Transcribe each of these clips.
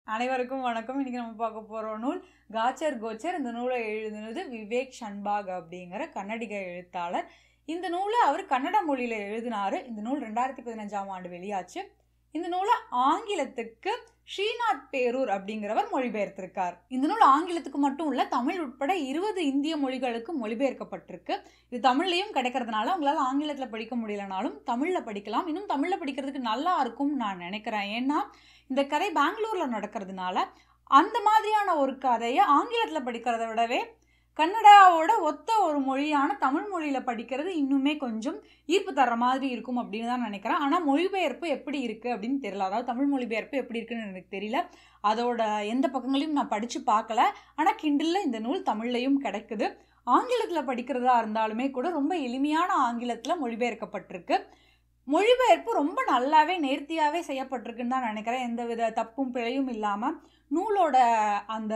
அனைவருக்கும் வணக்கம் இன்னைக்கு நம்ம பார்க்க போகிற நூல் காச்சர் கோச்சர் இந்த நூலை எழுதினது விவேக் ஷன்பாக் அப்படிங்கிற கன்னடிக எழுத்தாளர் இந்த நூலை அவர் கன்னட மொழியில் எழுதினாரு இந்த நூல் ரெண்டாயிரத்தி பதினஞ்சாம் ஆண்டு வெளியாச்சு இந்த நூலை ஆங்கிலத்துக்கு ஸ்ரீநாத் பேரூர் அப்படிங்கிறவர் மொழிபெயர்த்திருக்கார் இந்த நூல் ஆங்கிலத்துக்கு மட்டும் இல்ல தமிழ் உட்பட இருபது இந்திய மொழிகளுக்கு மொழிபெயர்க்கப்பட்டிருக்கு இது தமிழ்லையும் கிடைக்கிறதுனால உங்களால் ஆங்கிலத்தில் படிக்க முடியலனாலும் தமிழில் படிக்கலாம் இன்னும் தமிழில் படிக்கிறதுக்கு நல்லா இருக்கும்னு நான் நினைக்கிறேன் ஏன்னா இந்த கதை பெங்களூரில் நடக்கிறதுனால அந்த மாதிரியான ஒரு கதையை ஆங்கிலத்தில் படிக்கிறத விடவே கன்னடாவோட ஒத்த ஒரு மொழியான தமிழ் மொழியில் படிக்கிறது இன்னுமே கொஞ்சம் ஈர்ப்பு தர்ற மாதிரி இருக்கும் அப்படின்னு தான் நினைக்கிறேன் ஆனால் மொழிபெயர்ப்பு எப்படி இருக்குது அப்படின்னு தெரியல அதாவது தமிழ் மொழிபெயர்ப்பு எப்படி இருக்குன்னு எனக்கு தெரியல அதோட எந்த பக்கங்களையும் நான் படித்து பார்க்கல ஆனால் கிண்டிலில் இந்த நூல் தமிழ்லையும் கிடைக்குது ஆங்கிலத்தில் படிக்கிறதா இருந்தாலுமே கூட ரொம்ப எளிமையான ஆங்கிலத்தில் மொழிபெயர்க்கப்பட்டிருக்கு மொழிபெயர்ப்பு ரொம்ப நல்லாவே நேர்த்தியாகவே செய்யப்பட்டிருக்குன்னு தான் நினைக்கிறேன் எந்த வித தப்பும் பிழையும் இல்லாமல் நூலோட அந்த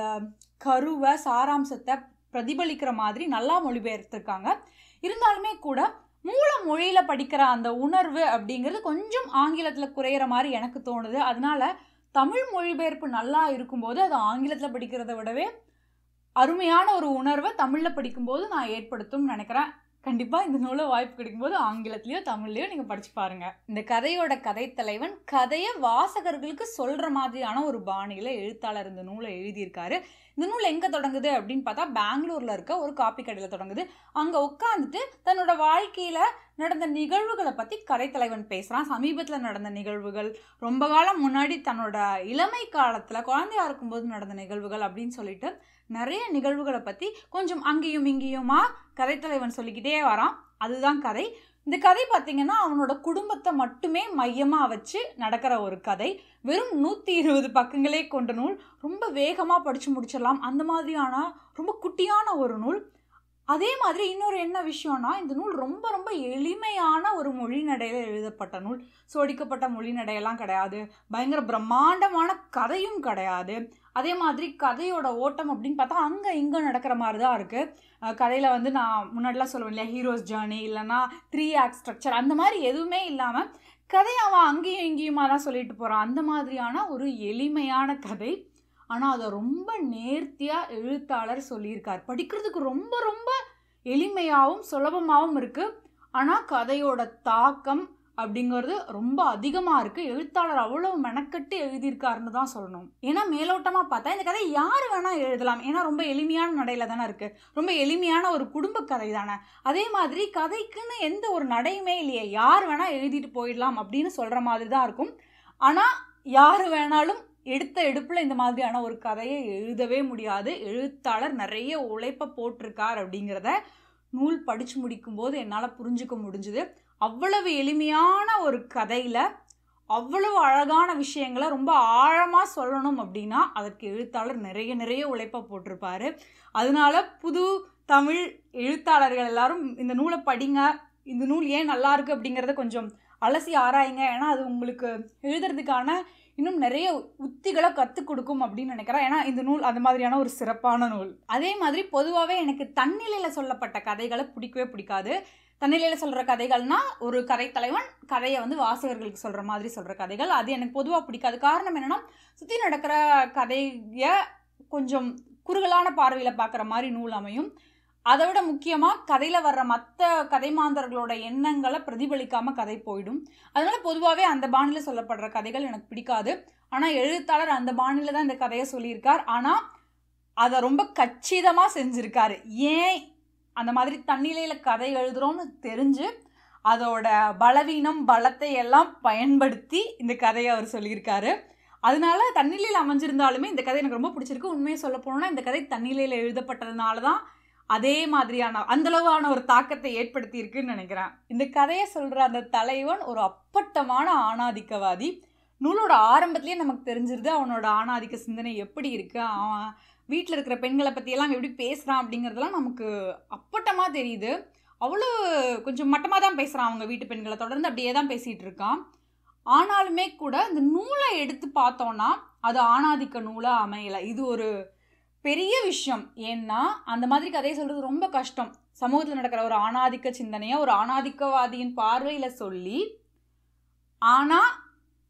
கருவை சாராம்சத்தை பிரதிபலிக்கிற மாதிரி நல்லா மொழிபெயர்த்திருக்காங்க இருந்தாலுமே கூட மூல மொழியில் படிக்கிற அந்த உணர்வு அப்படிங்கிறது கொஞ்சம் ஆங்கிலத்தில் குறையிற மாதிரி எனக்கு தோணுது அதனால தமிழ் மொழிபெயர்ப்பு நல்லா இருக்கும்போது அது ஆங்கிலத்தில் படிக்கிறத விடவே அருமையான ஒரு உணர்வை தமிழில் படிக்கும்போது நான் ஏற்படுத்தும் நினைக்கிறேன் கண்டிப்பாக இந்த நூலை வாய்ப்பு கிடைக்கும்போது ஆங்கிலத்திலையோ தமிழ்லையோ நீங்கள் படிச்சு பாருங்க இந்த கதையோட கதைத்தலைவன் கதையை வாசகர்களுக்கு சொல்கிற மாதிரியான ஒரு பாணியில் எழுத்தாளர் இந்த நூலை எழுதியிருக்காரு இந்த நூல் எங்கே தொடங்குது அப்படின்னு பார்த்தா பெங்களூரில் இருக்க ஒரு காப்பி கடையில் தொடங்குது அங்கே உட்காந்துட்டு தன்னோட வாழ்க்கையில் நடந்த நிகழ்வுகளை பற்றி கதைத்தலைவன் பேசுகிறான் சமீபத்தில் நடந்த நிகழ்வுகள் ரொம்ப காலம் முன்னாடி தன்னோட இளமை காலத்தில் குழந்தையா இருக்கும்போது நடந்த நிகழ்வுகள் அப்படின்னு சொல்லிட்டு நிறைய நிகழ்வுகளை பற்றி கொஞ்சம் அங்கேயும் இங்கேயுமா கதைத்தலைவன் சொல்லிக்கிட்டே வரான் அதுதான் கதை இந்த கதை பார்த்திங்கன்னா அவனோட குடும்பத்தை மட்டுமே மையமாக வச்சு நடக்கிற ஒரு கதை வெறும் நூற்றி இருபது பக்கங்களே கொண்ட நூல் ரொம்ப வேகமாக படித்து முடிச்சிடலாம் அந்த மாதிரியான ரொம்ப குட்டியான ஒரு நூல் அதே மாதிரி இன்னொரு என்ன விஷயம்னா இந்த நூல் ரொம்ப ரொம்ப எளிமையான ஒரு மொழி நடையில் எழுதப்பட்ட நூல் சோடிக்கப்பட்ட மொழி நடையெல்லாம் கிடையாது பயங்கர பிரம்மாண்டமான கதையும் கிடையாது அதே மாதிரி கதையோட ஓட்டம் அப்படின்னு பார்த்தா அங்கே இங்கே நடக்கிற மாதிரி தான் இருக்குது கதையில் வந்து நான் முன்னாடிலாம் சொல்லுவேன் இல்லையா ஹீரோஸ் ஜேர்னி இல்லைனா த்ரீ ஆக்ட் ஸ்ட்ரக்சர் அந்த மாதிரி எதுவுமே இல்லாமல் கதை அவன் அங்கேயும் இங்கேயுமா தான் சொல்லிட்டு போகிறான் அந்த மாதிரியான ஒரு எளிமையான கதை ஆனால் அதை ரொம்ப நேர்த்தியாக எழுத்தாளர் சொல்லியிருக்கார் படிக்கிறதுக்கு ரொம்ப ரொம்ப எளிமையாகவும் சுலபமாகவும் இருக்குது ஆனால் கதையோட தாக்கம் அப்படிங்கிறது ரொம்ப அதிகமாக இருக்குது எழுத்தாளர் அவ்வளோ மெனக்கட்டு எழுதியிருக்காருன்னு தான் சொல்லணும் ஏன்னா மேலோட்டமாக பார்த்தா இந்த கதை யார் வேணால் எழுதலாம் ஏன்னா ரொம்ப எளிமையான நடையில் தானே இருக்குது ரொம்ப எளிமையான ஒரு குடும்ப கதை தானே அதே மாதிரி கதைக்குன்னு எந்த ஒரு நடையுமே இல்லையே யார் வேணால் எழுதிட்டு போயிடலாம் அப்படின்னு சொல்கிற மாதிரி தான் இருக்கும் ஆனால் யார் வேணாலும் எடுத்த எடுப்பில் இந்த மாதிரியான ஒரு கதையை எழுதவே முடியாது எழுத்தாளர் நிறைய உழைப்பை போட்டிருக்கார் அப்படிங்கிறத நூல் படித்து முடிக்கும்போது என்னால் புரிஞ்சுக்க முடிஞ்சுது அவ்வளவு எளிமையான ஒரு கதையில் அவ்வளவு அழகான விஷயங்களை ரொம்ப ஆழமாக சொல்லணும் அப்படின்னா அதற்கு எழுத்தாளர் நிறைய நிறைய உழைப்பை போட்டிருப்பாரு அதனால புது தமிழ் எழுத்தாளர்கள் எல்லாரும் இந்த நூலை படிங்க இந்த நூல் ஏன் நல்லா இருக்கு அப்படிங்கிறத கொஞ்சம் அலசி ஆராயுங்க ஏன்னா அது உங்களுக்கு எழுதுறதுக்கான இன்னும் நிறைய உத்திகளை கற்றுக் கொடுக்கும் அப்படின்னு நினைக்கிறேன் ஏன்னா இந்த நூல் அந்த மாதிரியான ஒரு சிறப்பான நூல் அதே மாதிரி பொதுவாகவே எனக்கு தன்னிலையில் சொல்லப்பட்ட கதைகளை பிடிக்கவே பிடிக்காது தன்னிலையில் சொல்கிற கதைகள்னா ஒரு கதை தலைவன் கதையை வந்து வாசகர்களுக்கு சொல்கிற மாதிரி சொல்கிற கதைகள் அது எனக்கு பொதுவாக பிடிக்காது காரணம் என்னென்னா சுற்றி நடக்கிற கதையை கொஞ்சம் குறுகலான பார்வையில் பார்க்குற மாதிரி நூல் அமையும் அதை விட முக்கியமாக கதையில் வர்ற மற்ற கதைமாந்தர்களோட எண்ணங்களை பிரதிபலிக்காமல் கதை போயிடும் அதனால் பொதுவாகவே அந்த பாணியில் சொல்லப்படுற கதைகள் எனக்கு பிடிக்காது ஆனால் எழுத்தாளர் அந்த பாணியில் தான் இந்த கதையை சொல்லியிருக்கார் ஆனால் அதை ரொம்ப கச்சிதமாக செஞ்சுருக்காரு ஏன் அந்த மாதிரி தன்னிலையில் கதை எழுதுகிறோன்னு தெரிஞ்சு அதோட பலவீனம் பலத்தை எல்லாம் பயன்படுத்தி இந்த கதையை அவர் சொல்லியிருக்காரு அதனால தன்னிலையில் அமைஞ்சிருந்தாலுமே இந்த கதை எனக்கு ரொம்ப பிடிச்சிருக்கு உண்மையை சொல்ல போனோம்னா இந்த கதை தன்னிலையில் எழுதப்பட்டதுனால தான் அதே மாதிரியான அந்தளவான ஒரு தாக்கத்தை ஏற்படுத்தி இருக்குன்னு நினைக்கிறேன் இந்த கதையை சொல்கிற அந்த தலைவன் ஒரு அப்பட்டமான ஆணாதிக்கவாதி நூலோட ஆரம்பத்திலேயே நமக்கு தெரிஞ்சிருது அவனோட ஆணாதிக்க சிந்தனை எப்படி இருக்குது அவன் வீட்டில் இருக்கிற பெண்களை பற்றியெல்லாம் எப்படி பேசுகிறான் அப்படிங்கிறதெல்லாம் நமக்கு அப்பட்டமாக தெரியுது அவ்வளோ கொஞ்சம் மட்டமாக தான் பேசுகிறான் அவங்க வீட்டு பெண்களை தொடர்ந்து அப்படியே தான் பேசிகிட்டு இருக்கான் ஆனாலுமே கூட இந்த நூலை எடுத்து பார்த்தோன்னா அது ஆணாதிக்க நூலாக அமையலை இது ஒரு பெரிய விஷயம் ஏன்னா அந்த மாதிரி கதையை சொல்கிறது ரொம்ப கஷ்டம் சமூகத்தில் நடக்கிற ஒரு ஆணாதிக்க சிந்தனையை ஒரு ஆணாதிக்கவாதியின் பார்வையில் சொல்லி ஆனால்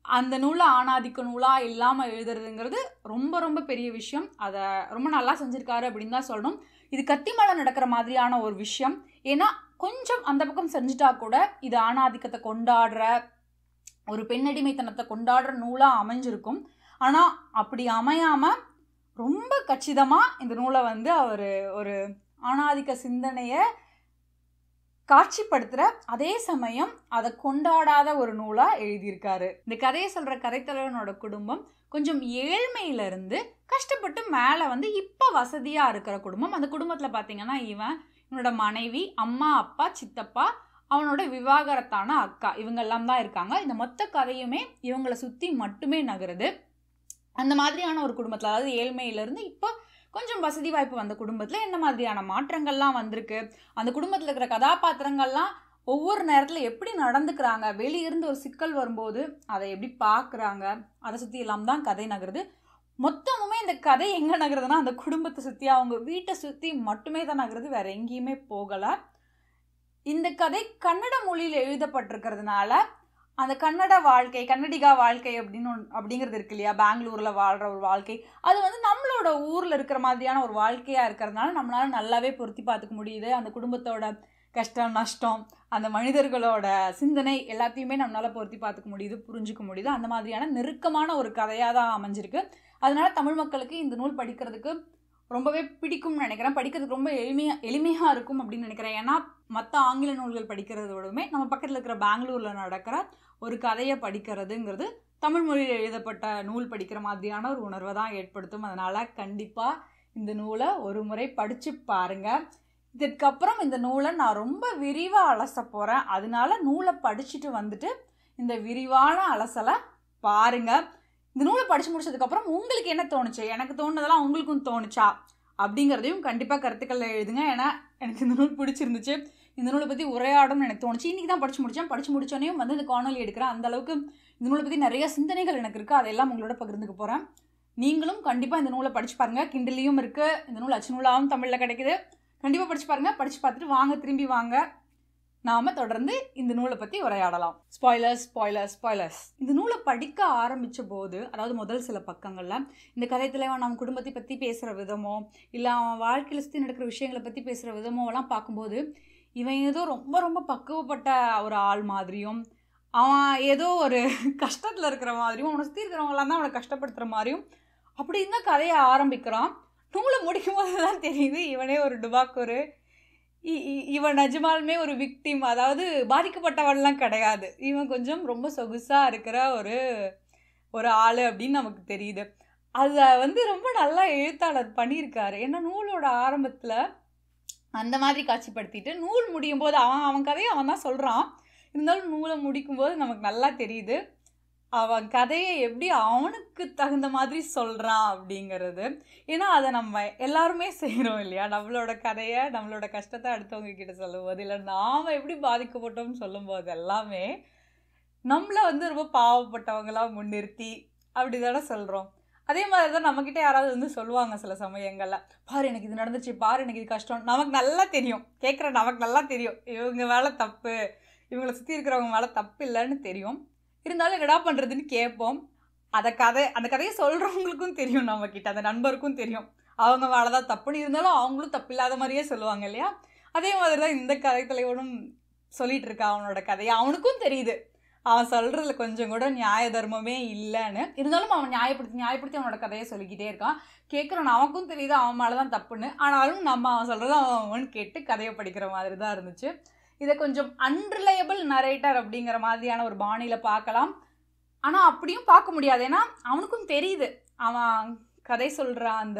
அந்த நூலை ஆணாதிக்க நூலாக இல்லாமல் எழுதுறதுங்கிறது ரொம்ப ரொம்ப பெரிய விஷயம் அதை ரொம்ப நல்லா செஞ்சுருக்காரு அப்படின்னு தான் சொல்லணும் இது கத்திமலை நடக்கிற மாதிரியான ஒரு விஷயம் ஏன்னா கொஞ்சம் அந்த பக்கம் செஞ்சுட்டா கூட இது ஆணாதிக்கத்தை கொண்டாடுற ஒரு பெண்ணடிமைத்தனத்தை கொண்டாடுற நூலாக அமைஞ்சிருக்கும் ஆனால் அப்படி அமையாமல் ரொம்ப கச்சிதமாக இந்த நூலை வந்து அவர் ஒரு ஆணாதிக்க சிந்தனையை காட்சிப்படுத்துகிற அதே சமயம் அதை கொண்டாடாத ஒரு நூலாக எழுதியிருக்காரு இந்த கதையை சொல்கிற கதைத்தலைவனோட குடும்பம் கொஞ்சம் ஏழ்மையிலிருந்து கஷ்டப்பட்டு மேலே வந்து இப்போ வசதியாக இருக்கிற குடும்பம் அந்த குடும்பத்தில் பார்த்தீங்கன்னா இவன் இவனோட மனைவி அம்மா அப்பா சித்தப்பா அவனோட விவாகரத்தான அக்கா இவங்க எல்லாம் தான் இருக்காங்க இந்த மொத்த கதையுமே இவங்களை சுற்றி மட்டுமே நகருது அந்த மாதிரியான ஒரு குடும்பத்தில் அதாவது ஏழ்மையிலேருந்து இப்போ கொஞ்சம் வசதி வாய்ப்பு வந்த குடும்பத்தில் என்ன மாதிரியான மாற்றங்கள்லாம் வந்திருக்கு அந்த குடும்பத்தில் இருக்கிற கதாபாத்திரங்கள்லாம் ஒவ்வொரு நேரத்தில் எப்படி நடந்துக்கிறாங்க வெளியிருந்து ஒரு சிக்கல் வரும்போது அதை எப்படி பார்க்குறாங்க அதை சுற்றி எல்லாம் தான் கதை நகருது மொத்தமுமே இந்த கதை எங்கே நகருதுன்னா அந்த குடும்பத்தை சுற்றி அவங்க வீட்டை சுற்றி மட்டுமே தான் நகருது வேற எங்கேயுமே போகலை இந்த கதை கன்னட மொழியில் எழுதப்பட்டிருக்கிறதுனால அந்த கன்னட வாழ்க்கை கன்னடிகா வாழ்க்கை அப்படின்னு ஒன்று அப்படிங்கிறது இருக்கு இல்லையா பெங்களூரில் வாழ்கிற ஒரு வாழ்க்கை அது வந்து நம்மளோட ஊரில் இருக்கிற மாதிரியான ஒரு வாழ்க்கையாக இருக்கிறதுனால நம்மளால நல்லாவே பொருத்தி பார்த்துக்க முடியுது அந்த குடும்பத்தோட கஷ்டம் நஷ்டம் அந்த மனிதர்களோட சிந்தனை எல்லாத்தையுமே நம்மளால் பொருத்தி பார்த்துக்க முடியுது புரிஞ்சுக்க முடியுது அந்த மாதிரியான நெருக்கமான ஒரு கதையாக தான் அமைஞ்சிருக்கு அதனால தமிழ் மக்களுக்கு இந்த நூல் படிக்கிறதுக்கு ரொம்பவே பிடிக்கும்னு நினைக்கிறேன் படிக்கிறதுக்கு ரொம்ப எளிமையாக எளிமையாக இருக்கும் அப்படின்னு நினைக்கிறேன் ஏன்னா மற்ற ஆங்கில நூல்கள் படிக்கிறதோடமே நம்ம பக்கத்தில் இருக்கிற பெங்களூரில் நடக்கிற ஒரு கதையை படிக்கிறதுங்கிறது தமிழ் மொழியில் எழுதப்பட்ட நூல் படிக்கிற மாதிரியான ஒரு உணர்வை தான் ஏற்படுத்தும் அதனால் கண்டிப்பாக இந்த நூலை ஒரு முறை படித்து பாருங்கள் இதற்கப்புறம் இந்த நூலை நான் ரொம்ப விரிவாக அலச போகிறேன் அதனால நூலை படிச்சுட்டு வந்துட்டு இந்த விரிவான அலசலை பாருங்கள் இந்த நூலை படித்து முடிச்சதுக்கப்புறம் உங்களுக்கு என்ன தோணுச்சு எனக்கு தோணுனதெல்லாம் உங்களுக்கும் தோணுச்சா அப்படிங்கிறதையும் கண்டிப்பாக கருத்துக்களில் எழுதுங்க ஏன்னா எனக்கு இந்த நூல் பிடிச்சிருந்துச்சு இந்த நூலை பற்றி உரையாடணும்னு எனக்கு தோணுச்சு இன்றைக்கி தான் படித்து முடித்தேன் படித்து முடிச்சோடனே வந்து இந்த காணொலி எடுக்கிறேன் அந்த அளவுக்கு இந்த நூலை பற்றி நிறைய சிந்தனைகள் எனக்கு இருக்குது அதெல்லாம் உங்களோட பகிர்ந்துக்க போகிறேன் நீங்களும் கண்டிப்பாக இந்த நூலை படித்து பாருங்கள் கிண்டலியும் இருக்குது இந்த நூல் அச்சு நூலாகவும் தமிழில் கிடைக்குது கண்டிப்பாக படித்து பாருங்கள் படித்து பார்த்துட்டு வாங்க திரும்பி வாங்க நாம் தொடர்ந்து இந்த நூலை பற்றி உரையாடலாம் ஸ்பாய்லர்ஸ் ஸ்பாய்லர்ஸ் ஸ்பாய்லர்ஸ் இந்த நூலை படிக்க ஆரம்பித்த போது அதாவது முதல் சில பக்கங்களில் இந்த கதை தலைவன் அவன் குடும்பத்தை பற்றி பேசுகிற விதமோ இல்லை அவன் வாழ்க்கையில் சுற்றி நடக்கிற விஷயங்களை பற்றி பேசுகிற விதமோலாம் பார்க்கும்போது இவன் ஏதோ ரொம்ப ரொம்ப பக்குவப்பட்ட ஒரு ஆள் மாதிரியும் அவன் ஏதோ ஒரு கஷ்டத்தில் இருக்கிற மாதிரியும் அவனை சுற்றி இருக்கிறவங்களாம் தான் அவனை கஷ்டப்படுத்துகிற மாதிரியும் அப்படி இருந்தால் கதையை ஆரம்பிக்கிறான் நூலை முடிக்கும் போது தான் தெரியுது இவனே ஒரு டுபாக்கூரு இவன் நிஜமாலுமே ஒரு விக்டிம் அதாவது பாதிக்கப்பட்டவன்லாம் கிடையாது இவன் கொஞ்சம் ரொம்ப சொகுசாக இருக்கிற ஒரு ஒரு ஆள் அப்படின்னு நமக்கு தெரியுது அதை வந்து ரொம்ப நல்லா எழுத்தாளர் பண்ணியிருக்காரு ஏன்னா நூலோட ஆரம்பத்தில் அந்த மாதிரி காட்சிப்படுத்திட்டு நூல் முடியும் போது அவன் அவன் கதையை அவன் தான் சொல்கிறான் இருந்தாலும் நூலை முடிக்கும்போது நமக்கு நல்லா தெரியுது அவன் கதையை எப்படி அவனுக்கு தகுந்த மாதிரி சொல்கிறான் அப்படிங்கிறது ஏன்னா அதை நம்ம எல்லாருமே செய்கிறோம் இல்லையா நம்மளோட கதையை நம்மளோட கஷ்டத்தை அடுத்தவங்க கிட்ட சொல்லும்போது இல்லை நாம் எப்படி பாதிக்கப்பட்டோம்னு சொல்லும்போது எல்லாமே நம்மளை வந்து ரொம்ப பாவப்பட்டவங்களாம் முன்னிறுத்தி அப்படி தானே சொல்கிறோம் அதே மாதிரி தான் நம்மக்கிட்ட யாராவது வந்து சொல்லுவாங்க சில சமயங்களில் பாரு எனக்கு இது நடந்துச்சு பாரு எனக்கு இது கஷ்டம் நமக்கு நல்லா தெரியும் கேட்குற நமக்கு நல்லா தெரியும் இவங்க வேலை தப்பு இவங்களை சுற்றி இருக்கிறவங்க மேலே தப்பு இல்லைன்னு தெரியும் இருந்தாலும் என்னடா பண்ணுறதுன்னு கேட்போம் அதை கதை அந்த கதையை சொல்கிறவங்களுக்கும் தெரியும் நம்மக்கிட்ட அந்த நண்பருக்கும் தெரியும் அவங்க மேலே தான் தப்புன்னு இருந்தாலும் அவங்களும் தப்பு இல்லாத மாதிரியே சொல்லுவாங்க இல்லையா அதே மாதிரி தான் இந்த கதை தலைவனும் சொல்லிட்டு இருக்கா அவனோட கதையை அவனுக்கும் தெரியுது அவன் சொல்கிறதுல கொஞ்சம் கூட நியாய தர்மமே இல்லைன்னு இருந்தாலும் அவன் நியாயப்படுத்தி நியாயப்படுத்தி அவனோட கதையை சொல்லிக்கிட்டே இருக்கான் கேட்குறோம் நமக்கும் தெரியுது அவன் மேலே தான் தப்புன்னு ஆனாலும் நம்ம அவன் சொல்கிறத அவன் கேட்டு கதையை படிக்கிற மாதிரி தான் இருந்துச்சு இதை கொஞ்சம் அன்ரிலையபிள் நரேட்டர் அப்படிங்கிற மாதிரியான ஒரு பாணியில் பார்க்கலாம் ஆனால் அப்படியும் பார்க்க முடியாது ஏன்னா அவனுக்கும் தெரியுது அவன் கதை சொல்கிற அந்த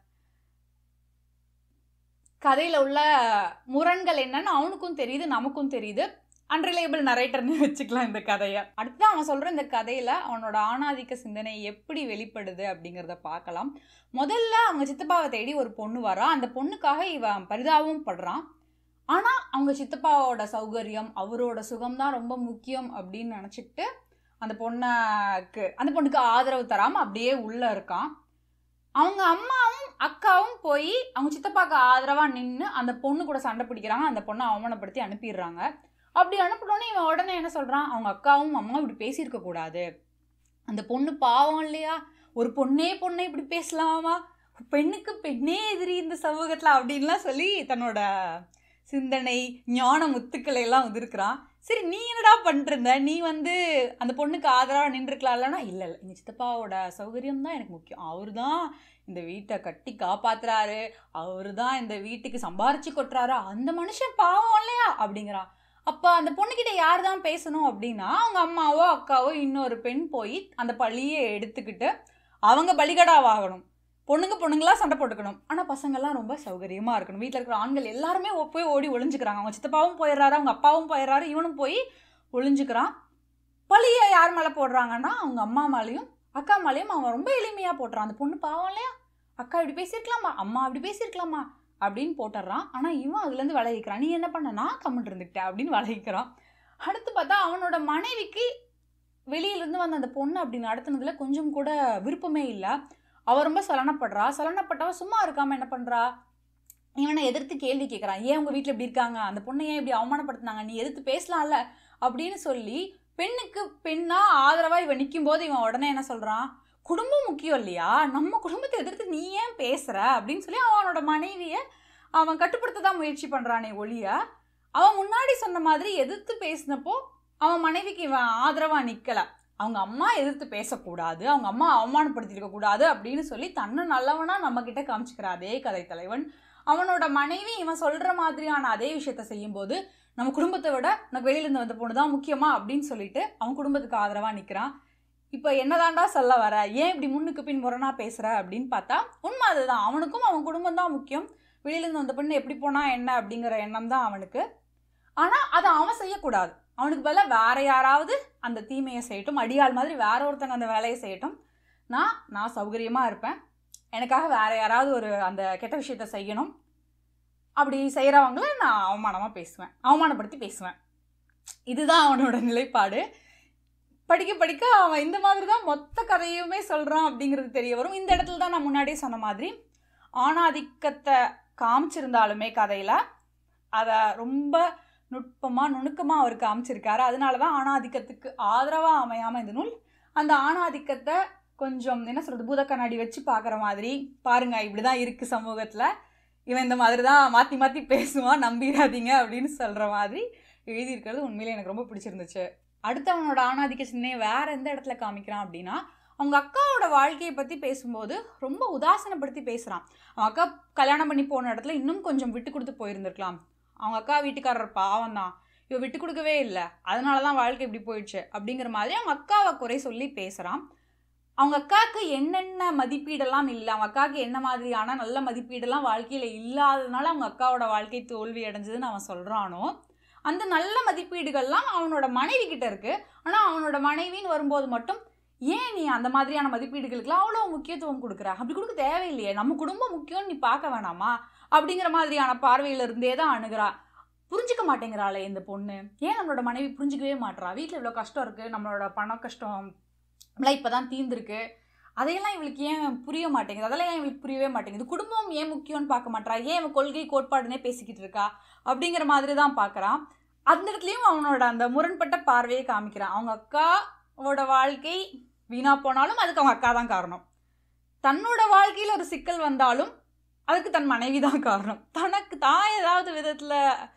கதையில் உள்ள முரண்கள் என்னன்னு அவனுக்கும் தெரியுது நமக்கும் தெரியுது அன்ரிலையபிள் நரேட்டர்னு வச்சுக்கலாம் இந்த கதையை அடுத்து அவன் சொல்கிற இந்த கதையில் அவனோட ஆணாதிக்க சிந்தனை எப்படி வெளிப்படுது அப்படிங்கிறத பார்க்கலாம் முதல்ல அவங்க சித்தப்பாவை தேடி ஒரு பொண்ணு வரா அந்த பொண்ணுக்காக இவன் பரிதாபமும் படுறான் ஆனால் அவங்க சித்தப்பாவோட சௌகரியம் அவரோட சுகம்தான் ரொம்ப முக்கியம் அப்படின்னு நினச்சிக்கிட்டு அந்த பொண்ணுக்கு அந்த பொண்ணுக்கு ஆதரவு தராமல் அப்படியே உள்ளே இருக்கான் அவங்க அம்மாவும் அக்காவும் போய் அவங்க சித்தப்பாக்கு ஆதரவாக நின்று அந்த பொண்ணு கூட சண்டை பிடிக்கிறாங்க அந்த பொண்ணை அவமானப்படுத்தி அனுப்பிடுறாங்க அப்படி அனுப்பினோடனே இவன் உடனே என்ன சொல்கிறான் அவங்க அக்காவும் அம்மாவும் இப்படி பேசியிருக்க கூடாது அந்த பொண்ணு பாவம் இல்லையா ஒரு பொண்ணே பொண்ணை இப்படி பேசலாமா பெண்ணுக்கு பெண்ணே எதிரி இந்த சமூகத்தில் அப்படின்லாம் சொல்லி தன்னோட சிந்தனை ஞான முத்துக்களை எல்லாம் உதிர்க்கிறான் சரி நீ என்னடா பண்ணிருந்த நீ வந்து அந்த பொண்ணுக்கு ஆதரவாக நின்றுருக்கலாம்லனா இல்லை இல்லை எங்கள் சித்தப்பாவோட சௌகரியம் தான் எனக்கு முக்கியம் அவர் தான் இந்த வீட்டை கட்டி காப்பாத்துறாரு அவர் தான் இந்த வீட்டுக்கு சம்பாரிச்சு கொட்டுறாரு அந்த மனுஷன் பாவம் இல்லையா அப்படிங்கிறான் அப்போ அந்த பொண்ணுக்கிட்ட யார் தான் பேசணும் அப்படின்னா அவங்க அம்மாவோ அக்காவோ இன்னொரு பெண் போய் அந்த பழியை எடுத்துக்கிட்டு அவங்க பலிகடாவாகணும் பொண்ணுங்க பொண்ணுங்களா சண்டை போட்டுக்கணும் ஆனால் பசங்கள்லாம் ரொம்ப சௌகரியமாக இருக்கணும் வீட்டில் இருக்கிற ஆண்கள் எல்லாருமே ஓ- போய் ஓடி ஒளிஞ்சுக்கிறாங்க அவங்க சித்தப்பாவும் போயிடுறாரு அவங்க அப்பாவும் போயிடுறாரு இவனும் போய் ஒளிஞ்சுக்கிறான் பழியை யார் மேலே போடுறாங்கன்னா அவங்க அம்மா மேலேயும் அக்கா மேலேயும் அவன் ரொம்ப எளிமையாக போட்டுறான் அந்த பொண்ணு பாவம் இல்லையா அக்கா இப்படி பேசியிருக்கலாமா அம்மா அப்படி பேசியிருக்கலாமா அப்படின்னு போட்டுடுறான் ஆனால் இவன் அதுலேருந்து விலகிக்கிறான் நீ என்ன பண்ண நான் கம்மிட்டு இருந்துக்கிட்டேன் அப்படின்னு விலகிக்கிறான் அடுத்து பார்த்தா அவனோட மனைவிக்கு வெளியிலேருந்து வந்த அந்த பொண்ணு அப்படி நடத்துனதுல கொஞ்சம் கூட விருப்பமே இல்லை அவ ரொம்ப சலனப்படுறா சலனப்பட்டவ சும்மா இருக்காம என்ன பண்றா இவனை எதிர்த்து கேள்வி கேட்குறான் ஏன் உங்க வீட்டில் இப்படி இருக்காங்க அந்த பொண்ணை ஏன் இப்படி அவமானப்படுத்துனாங்க நீ எதிர்த்து பேசலாம்ல அப்படின்னு சொல்லி பெண்ணுக்கு பெண்ணா ஆதரவா இவன் நிற்கும் போது இவன் உடனே என்ன சொல்றான் குடும்பம் முக்கியம் இல்லையா நம்ம குடும்பத்தை எதிர்த்து நீ ஏன் பேசுற அப்படின்னு சொல்லி அவனோட மனைவியை அவன் கட்டுப்படுத்த தான் முயற்சி பண்றானே ஒழிய அவன் முன்னாடி சொன்ன மாதிரி எதிர்த்து பேசினப்போ அவன் மனைவிக்கு இவன் ஆதரவா நிக்கல அவங்க அம்மா எதிர்த்து பேசக்கூடாது அவங்க அம்மா அவமானப்படுத்திருக்க கூடாது அப்படின்னு சொல்லி தன்னை நல்லவனா நம்ம கிட்ட காமிச்சுக்கிற அதே கதை தலைவன் அவனோட மனைவி இவன் சொல்ற மாதிரியான அதே விஷயத்த செய்யும்போது நம்ம குடும்பத்தை விட உனக்கு வெளியில இருந்து வந்த பொண்ணு தான் முக்கியமா அப்படின்னு சொல்லிட்டு அவன் குடும்பத்துக்கு ஆதரவா நிக்கிறான் இப்போ என்னதாண்டா சொல்ல வர ஏன் இப்படி முன்னுக்கு பின் முரணா பேசுற அப்படின்னு பார்த்தா உண்மை அதுதான் அவனுக்கும் அவன் குடும்பம் தான் முக்கியம் வெளியில இருந்து வந்த பொண்ணு எப்படி போனா என்ன அப்படிங்கிற எண்ணம் தான் அவனுக்கு ஆனா அதை அவன் செய்யக்கூடாது அவனுக்கு பதிலாக வேற யாராவது அந்த தீமையை செய்யட்டும் அடியாள் மாதிரி வேற ஒருத்தங்க அந்த வேலையை செய்யட்டும் நான் நான் சௌகரியமா இருப்பேன் எனக்காக வேற யாராவது ஒரு அந்த கெட்ட விஷயத்த செய்யணும் அப்படி செய்கிறவங்கள நான் அவமானமாக பேசுவேன் அவமானப்படுத்தி பேசுவேன் இதுதான் அவனோட நிலைப்பாடு படிக்க படிக்க அவன் இந்த மாதிரி தான் மொத்த கதையுமே சொல்கிறான் அப்படிங்கிறது தெரிய வரும் இந்த இடத்துல தான் நான் முன்னாடியே சொன்ன மாதிரி ஆணாதிக்கத்தை காமிச்சிருந்தாலுமே கதையில் அதை ரொம்ப நுட்பமாக நுணுக்கமாக அவர் காமிச்சிருக்காரு அதனால தான் ஆணாதிக்கத்துக்கு ஆதரவாக அமையாமல் இந்த நூல் அந்த ஆணாதிக்கத்தை கொஞ்சம் என்ன சொல்கிறது பூத கண்ணாடி வச்சு பார்க்குற மாதிரி பாருங்க இப்படி தான் இருக்குது சமூகத்தில் இவன் இந்த மாதிரி தான் மாற்றி மாற்றி பேசுவான் நம்பிடாதீங்க அப்படின்னு சொல்கிற மாதிரி எழுதியிருக்கிறது உண்மையிலே எனக்கு ரொம்ப பிடிச்சிருந்துச்சு அடுத்தவனோட ஆணாதிக்க சிந்தனையை வேற எந்த இடத்துல காமிக்கிறான் அப்படின்னா அவங்க அக்காவோட வாழ்க்கையை பற்றி பேசும்போது ரொம்ப உதாசனப்படுத்தி பேசுகிறான் அவன் அக்கா கல்யாணம் பண்ணி போன இடத்துல இன்னும் கொஞ்சம் விட்டு கொடுத்து போயிருந்திருக்கலாம் அவங்க அக்கா வீட்டுக்காரர் பாவம் தான் இவ விட்டு கொடுக்கவே இல்லை அதனால தான் வாழ்க்கை இப்படி போயிடுச்சு அப்படிங்கிற மாதிரி அவங்க அக்காவை குறை சொல்லி பேசுகிறான் அவங்க அக்காவுக்கு என்னென்ன மதிப்பீடெல்லாம் இல்லை அவங்க அக்காவுக்கு என்ன மாதிரியான நல்ல மதிப்பீடெல்லாம் வாழ்க்கையில் இல்லாததுனால அவங்க அக்காவோட வாழ்க்கை தோல்வி அடைஞ்சதுன்னு அவன் சொல்கிறானோ அந்த நல்ல மதிப்பீடுகள்லாம் அவனோட மனைவி கிட்ட இருக்கு ஆனால் அவனோட மனைவின்னு வரும்போது மட்டும் ஏன் நீ அந்த மாதிரியான மதிப்பீடுகளுக்கெல்லாம் அவ்வளோ முக்கியத்துவம் கொடுக்குற அப்படி கொடுக்க தேவையில்லையே நம்ம குடும்பம் முக்கியம்னு நீ பார்க்க வேணாமா அப்படிங்கிற மாதிரியான பார்வையில இருந்தே தான் அணுகிறா புரிஞ்சுக்க மாட்டேங்கிறாளே இந்த பொண்ணு ஏன் நம்மளோட மனைவி புரிஞ்சுக்கவே மாட்றா வீட்டில் இவ்வளோ கஷ்டம் இருக்குது நம்மளோட பண கஷ்டம் எல்லாம் இப்போ தான் தீர்ந்துருக்கு அதையெல்லாம் இவளுக்கு ஏன் புரிய மாட்டேங்குது அதெல்லாம் ஏன் இவளுக்கு புரியவே மாட்டேங்குது குடும்பம் ஏன் முக்கியம்னு பார்க்க மாட்றா ஏன் இவன் கொள்கை கோட்பாடுனே பேசிக்கிட்டு இருக்கா அப்படிங்கிற மாதிரி தான் பார்க்குறான் அந்த இடத்துலையும் அவனோட அந்த முரண்பட்ட பார்வையை காமிக்கிறான் அவங்க அக்காவோட வாழ்க்கை வீணா போனாலும் அதுக்கு அவங்க அக்கா தான் காரணம் தன்னோட வாழ்க்கையில் ஒரு சிக்கல் வந்தாலும் அதுக்கு தன் மனைவி தான் காரணம் தனக்கு தான் ஏதாவது விதத்தில்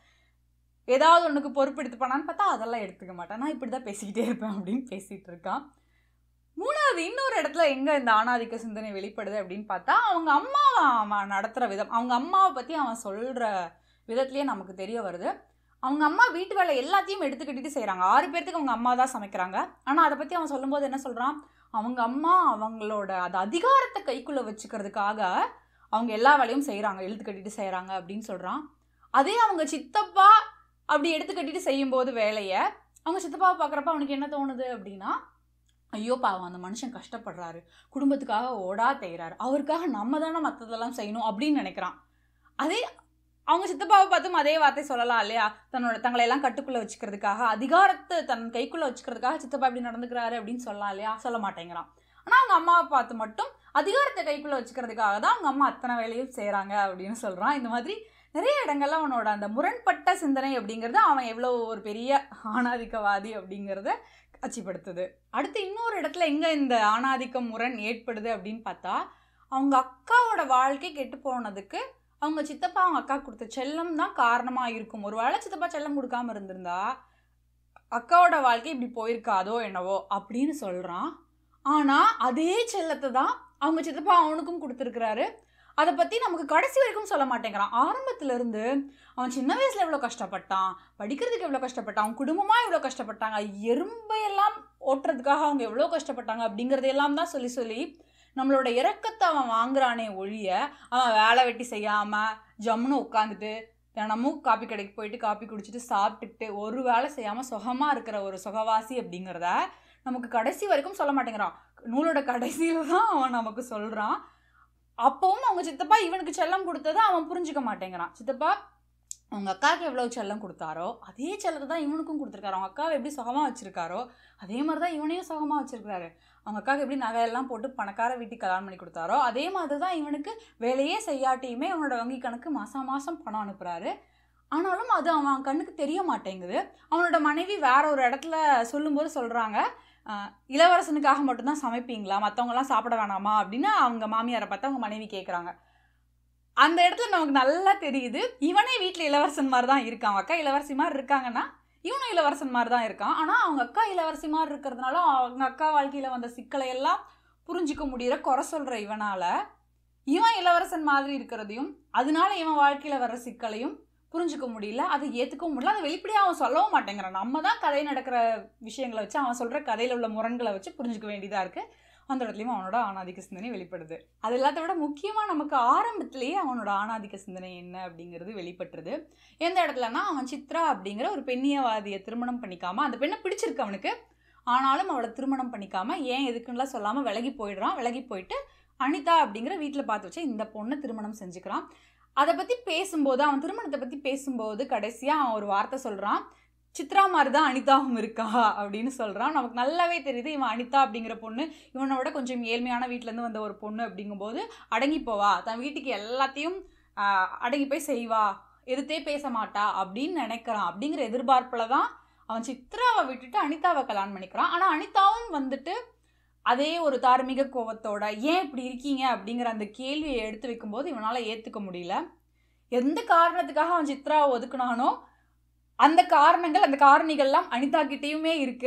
ஏதாவது ஒன்றுக்கு பொறுப்பெடுத்து பண்ணான்னு பார்த்தா அதெல்லாம் எடுத்துக்க மாட்டேன் நான் இப்படி தான் பேசிக்கிட்டே இருப்பேன் அப்படின்னு பேசிகிட்டு இருக்கான் மூணாவது இன்னொரு இடத்துல எங்கே இந்த ஆணாதிக்க சிந்தனை வெளிப்படுது அப்படின்னு பார்த்தா அவங்க அம்மாவை அவன் நடத்துகிற விதம் அவங்க அம்மாவை பற்றி அவன் சொல்கிற விதத்துலேயே நமக்கு தெரிய வருது அவங்க அம்மா வீட்டு வேலை எல்லாத்தையும் எடுத்துக்கிட்டு செய்கிறாங்க ஆறு பேர்த்துக்கு அவங்க அம்மா தான் சமைக்கிறாங்க ஆனால் அதை பற்றி அவன் சொல்லும்போது என்ன சொல்கிறான் அவங்க அம்மா அவங்களோட அது அதிகாரத்தை கைக்குள்ளே வச்சுக்கிறதுக்காக அவங்க எல்லா வேலையும் செய்கிறாங்க இழுத்து கட்டிட்டு செய்கிறாங்க அப்படின்னு சொல்கிறான் அதே அவங்க சித்தப்பா அப்படி எடுத்து கட்டிட்டு செய்யும்போது வேலையை அவங்க சித்தப்பாவை பார்க்குறப்ப அவனுக்கு என்ன தோணுது அப்படின்னா ஐயோ பாவம் அந்த மனுஷன் கஷ்டப்படுறாரு குடும்பத்துக்காக ஓடா தேய்றாரு அவருக்காக நம்ம தானே மற்றதெல்லாம் செய்யணும் அப்படின்னு நினைக்கிறான் அதே அவங்க சித்தப்பாவை பார்த்தும் அதே வார்த்தை சொல்லலாம் இல்லையா தன்னோட தங்களை எல்லாம் கட்டுக்குள்ளே வச்சுக்கிறதுக்காக அதிகாரத்தை தன் கைக்குள்ளே வச்சுக்கிறதுக்காக சித்தப்பா இப்படி நடந்துக்கிறாரு அப்படின்னு சொல்லலாம் இல்லையா சொல்ல மாட்டேங்கிறான் ஆனால் அவங்க அம்மாவை பார்த்து மட்டும் அதிகாரத்தை கைக்குள்ளே வச்சுக்கிறதுக்காக தான் அவங்க அம்மா அத்தனை வேலையும் செய்கிறாங்க அப்படின்னு சொல்கிறான் இந்த மாதிரி நிறைய இடங்கள்ல அவனோட அந்த முரண்பட்ட சிந்தனை அப்படிங்கிறது அவன் எவ்வளோ ஒரு பெரிய ஆணாதிக்கவாதி அப்படிங்கிறத காட்சிப்படுத்துது அடுத்து இன்னொரு இடத்துல எங்க இந்த ஆணாதிக்கம் முரண் ஏற்படுது அப்படின்னு பார்த்தா அவங்க அக்காவோட வாழ்க்கை கெட்டு போனதுக்கு அவங்க சித்தப்பா அவங்க அக்கா கொடுத்த செல்லம் தான் காரணமா இருக்கும் ஒருவேளை சித்தப்பா செல்லம் கொடுக்காம இருந்திருந்தா அக்காவோட வாழ்க்கை இப்படி போயிருக்காதோ என்னவோ அப்படின்னு சொல்றான் ஆனா அதே செல்லத்தை தான் அவங்க சித்தப்பா அவனுக்கும் கொடுத்துருக்கிறாரு அதை பத்தி நமக்கு கடைசி வரைக்கும் சொல்ல மாட்டேங்கிறான் ஆரம்பத்துல இருந்து அவன் சின்ன வயசுல எவ்வளவு கஷ்டப்பட்டான் படிக்கிறதுக்கு எவ்வளவு கஷ்டப்பட்டான் அவன் குடும்பமா எவ்வளவு கஷ்டப்பட்டாங்க எறும்பையெல்லாம் ஓட்டுறதுக்காக அவங்க எவ்வளவு கஷ்டப்பட்டாங்க அப்படிங்கறதையெல்லாம் தான் சொல்லி சொல்லி நம்மளோட இரக்கத்தை அவன் வாங்குறானே ஒழிய அவன் வேலை வெட்டி செய்யாம ஜம்முன்னு உட்காந்துட்டு தினமும் காப்பி கடைக்கு போயிட்டு காப்பி குடிச்சிட்டு சாப்பிட்டுட்டு ஒரு வேலை செய்யாம சுகமா இருக்கிற ஒரு சுகவாசி அப்படிங்கிறத நமக்கு கடைசி வரைக்கும் சொல்ல மாட்டேங்கிறான் நூலோட கடைசியில தான் அவன் நமக்கு சொல்றான் அப்பவும் அவங்க சித்தப்பா இவனுக்கு செல்லம் கொடுத்ததை அவன் புரிஞ்சுக்க மாட்டேங்கிறான் சித்தப்பா அவங்க அக்காவுக்கு எவ்வளோ செல்லம் கொடுத்தாரோ அதே செல்லத்தை தான் இவனுக்கும் கொடுத்துருக்காரு அவங்க அக்காவை எப்படி சுகமாக வச்சிருக்காரோ அதே மாதிரி தான் இவனையும் சுகமாக வச்சிருக்காரு அவங்க அக்காவுக்கு எப்படி நகையெல்லாம் போட்டு பணக்கார வீட்டுக்கு கல்யாணம் பண்ணி கொடுத்தாரோ அதே மாதிரி தான் இவனுக்கு வேலையே செய்யாட்டியுமே அவனோட வங்கி கணக்கு மாதம் மாதம் பணம் அனுப்புகிறாரு ஆனாலும் அது அவன் கண்ணுக்கு தெரிய மாட்டேங்குது அவனோட மனைவி வேற ஒரு இடத்துல சொல்லும்போது சொல்கிறாங்க இளவரசனுக்காக மட்டும்தான் சமைப்பீங்களா மற்றவங்கலாம் சாப்பிட வேணாமா அப்படின்னு அவங்க மாமியாரை பார்த்து அவங்க மனைவி கேட்குறாங்க அந்த இடத்துல நமக்கு நல்லா தெரியுது இவனே வீட்டில் இளவரசன் மாதிரி தான் இருக்கான் அவங்க அக்கா இளவரசி மாதிரி இருக்காங்கன்னா இவனும் இளவரசன் மாதிரி தான் இருக்கான் ஆனால் அவங்க அக்கா இளவரசி மாதிரி இருக்கிறதுனால அவங்க அக்கா வாழ்க்கையில் வந்த சிக்கலை எல்லாம் புரிஞ்சிக்க முடியற குறை சொல்கிற இவனால் இவன் இளவரசன் மாதிரி இருக்கிறதையும் அதனால இவன் வாழ்க்கையில் வர்ற சிக்கலையும் புரிஞ்சுக்க முடியல அதை ஏற்றுக்கவும் முடியல அதை வெளிப்படையாக அவன் சொல்லவும் மாட்டேங்கிறான் நம்ம தான் கதை நடக்கிற விஷயங்களை வச்சு அவன் சொல்கிற கதையில் உள்ள முரண்களை வச்சு புரிஞ்சுக்க வேண்டியதாக இருக்குது அந்த இடத்துலையும் அவனோட ஆணாதிக்க சிந்தனை வெளிப்படுது அது எல்லாத்த விட முக்கியமாக நமக்கு ஆரம்பத்திலேயே அவனோட ஆணாதிக்க சிந்தனை என்ன அப்படிங்கிறது வெளிப்பட்டுருது எந்த இடத்துலனா அவன் சித்ரா அப்படிங்கிற ஒரு பெண்ணியவாதியை திருமணம் பண்ணிக்காம அந்த பெண்ணை பிடிச்சிருக்கு அவனுக்கு ஆனாலும் அவளை திருமணம் பண்ணிக்காம ஏன் எதுக்குன்னுலாம் சொல்லாமல் விலகி போயிடுறான் விலகி போயிட்டு அனிதா அப்படிங்கிற வீட்டில் பார்த்து வச்சு இந்த பொண்ணை திருமணம் செஞ்சுக்கிறான் அதை பற்றி பேசும்போது அவன் திருமணத்தை பற்றி பேசும்போது கடைசியாக அவன் ஒரு வார்த்தை சொல்கிறான் சித்ரா மாதிரி தான் அனிதாவும் இருக்கா அப்படின்னு சொல்கிறான் நமக்கு நல்லாவே தெரியுது இவன் அனிதா அப்படிங்கிற பொண்ணு இவனை விட கொஞ்சம் ஏழ்மையான வீட்டிலேருந்து வந்த ஒரு பொண்ணு அப்படிங்கும்போது அடங்கி போவா தன் வீட்டுக்கு எல்லாத்தையும் ஆஹ், அடங்கி போய் செய்வா எதிர்த்தே பேச மாட்டா அப்படின்னு நினைக்கிறான் அப்படிங்கிற எதிர்பார்ப்பில் தான் அவன் சித்ராவை விட்டுட்டு அனிதாவை கல்யாணம் பண்ணிக்கிறான் ஆனால் அனிதாவும் வந்துட்டு அதே ஒரு தார்மீக கோவத்தோட ஏன் இப்படி இருக்கீங்க அப்படிங்கிற அந்த கேள்வியை எடுத்து வைக்கும்போது இவனால் ஏற்றுக்க முடியல எந்த காரணத்துக்காக அவன் சித்ராவை ஒதுக்குனானோ அந்த காரணங்கள் அந்த காரணிகள்லாம் அனிதா கிட்டேயுமே இருக்கு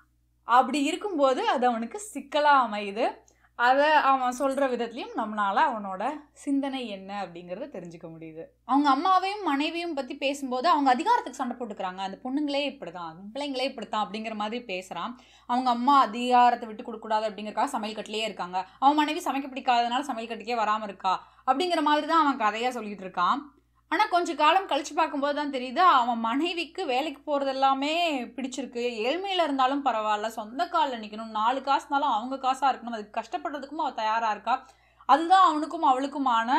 அப்படி இருக்கும்போது அது அவனுக்கு சிக்கலாக அமையுது அதை அவன் சொல்கிற விதத்துலையும் நம்மளால் அவனோட சிந்தனை என்ன அப்படிங்கிறத தெரிஞ்சுக்க முடியுது அவங்க அம்மாவையும் மனைவியும் பற்றி பேசும்போது அவங்க அதிகாரத்துக்கு சண்டை போட்டுக்கிறாங்க அந்த பொண்ணுங்களே இப்படி தான் பிள்ளைங்களே இப்படித்தான் அப்படிங்கிற மாதிரி பேசுகிறான் அவங்க அம்மா அதிகாரத்தை விட்டு கொடுக்கூடாது அப்படிங்கறக்காக சமையல் கட்டிலே இருக்காங்க அவன் மனைவி சமைக்க பிடிக்காதனால சமையல் கட்டுக்கே வராமல் இருக்கா அப்படிங்கிற மாதிரி தான் அவன் கதையாக சொல்லிட்டு இருக்கான் ஆனால் கொஞ்ச காலம் கழிச்சு பார்க்கும்போது தான் தெரியுது அவன் மனைவிக்கு வேலைக்கு போகிறது எல்லாமே பிடிச்சிருக்கு ஏழ்மையில் இருந்தாலும் பரவாயில்ல சொந்த காலில் நிற்கணும் நாலு காசுனாலும் அவங்க காசாக இருக்கணும் அதுக்கு கஷ்டப்படுறதுக்கும் அவள் தயாராக இருக்கா அதுதான் அவனுக்கும் அவளுக்குமான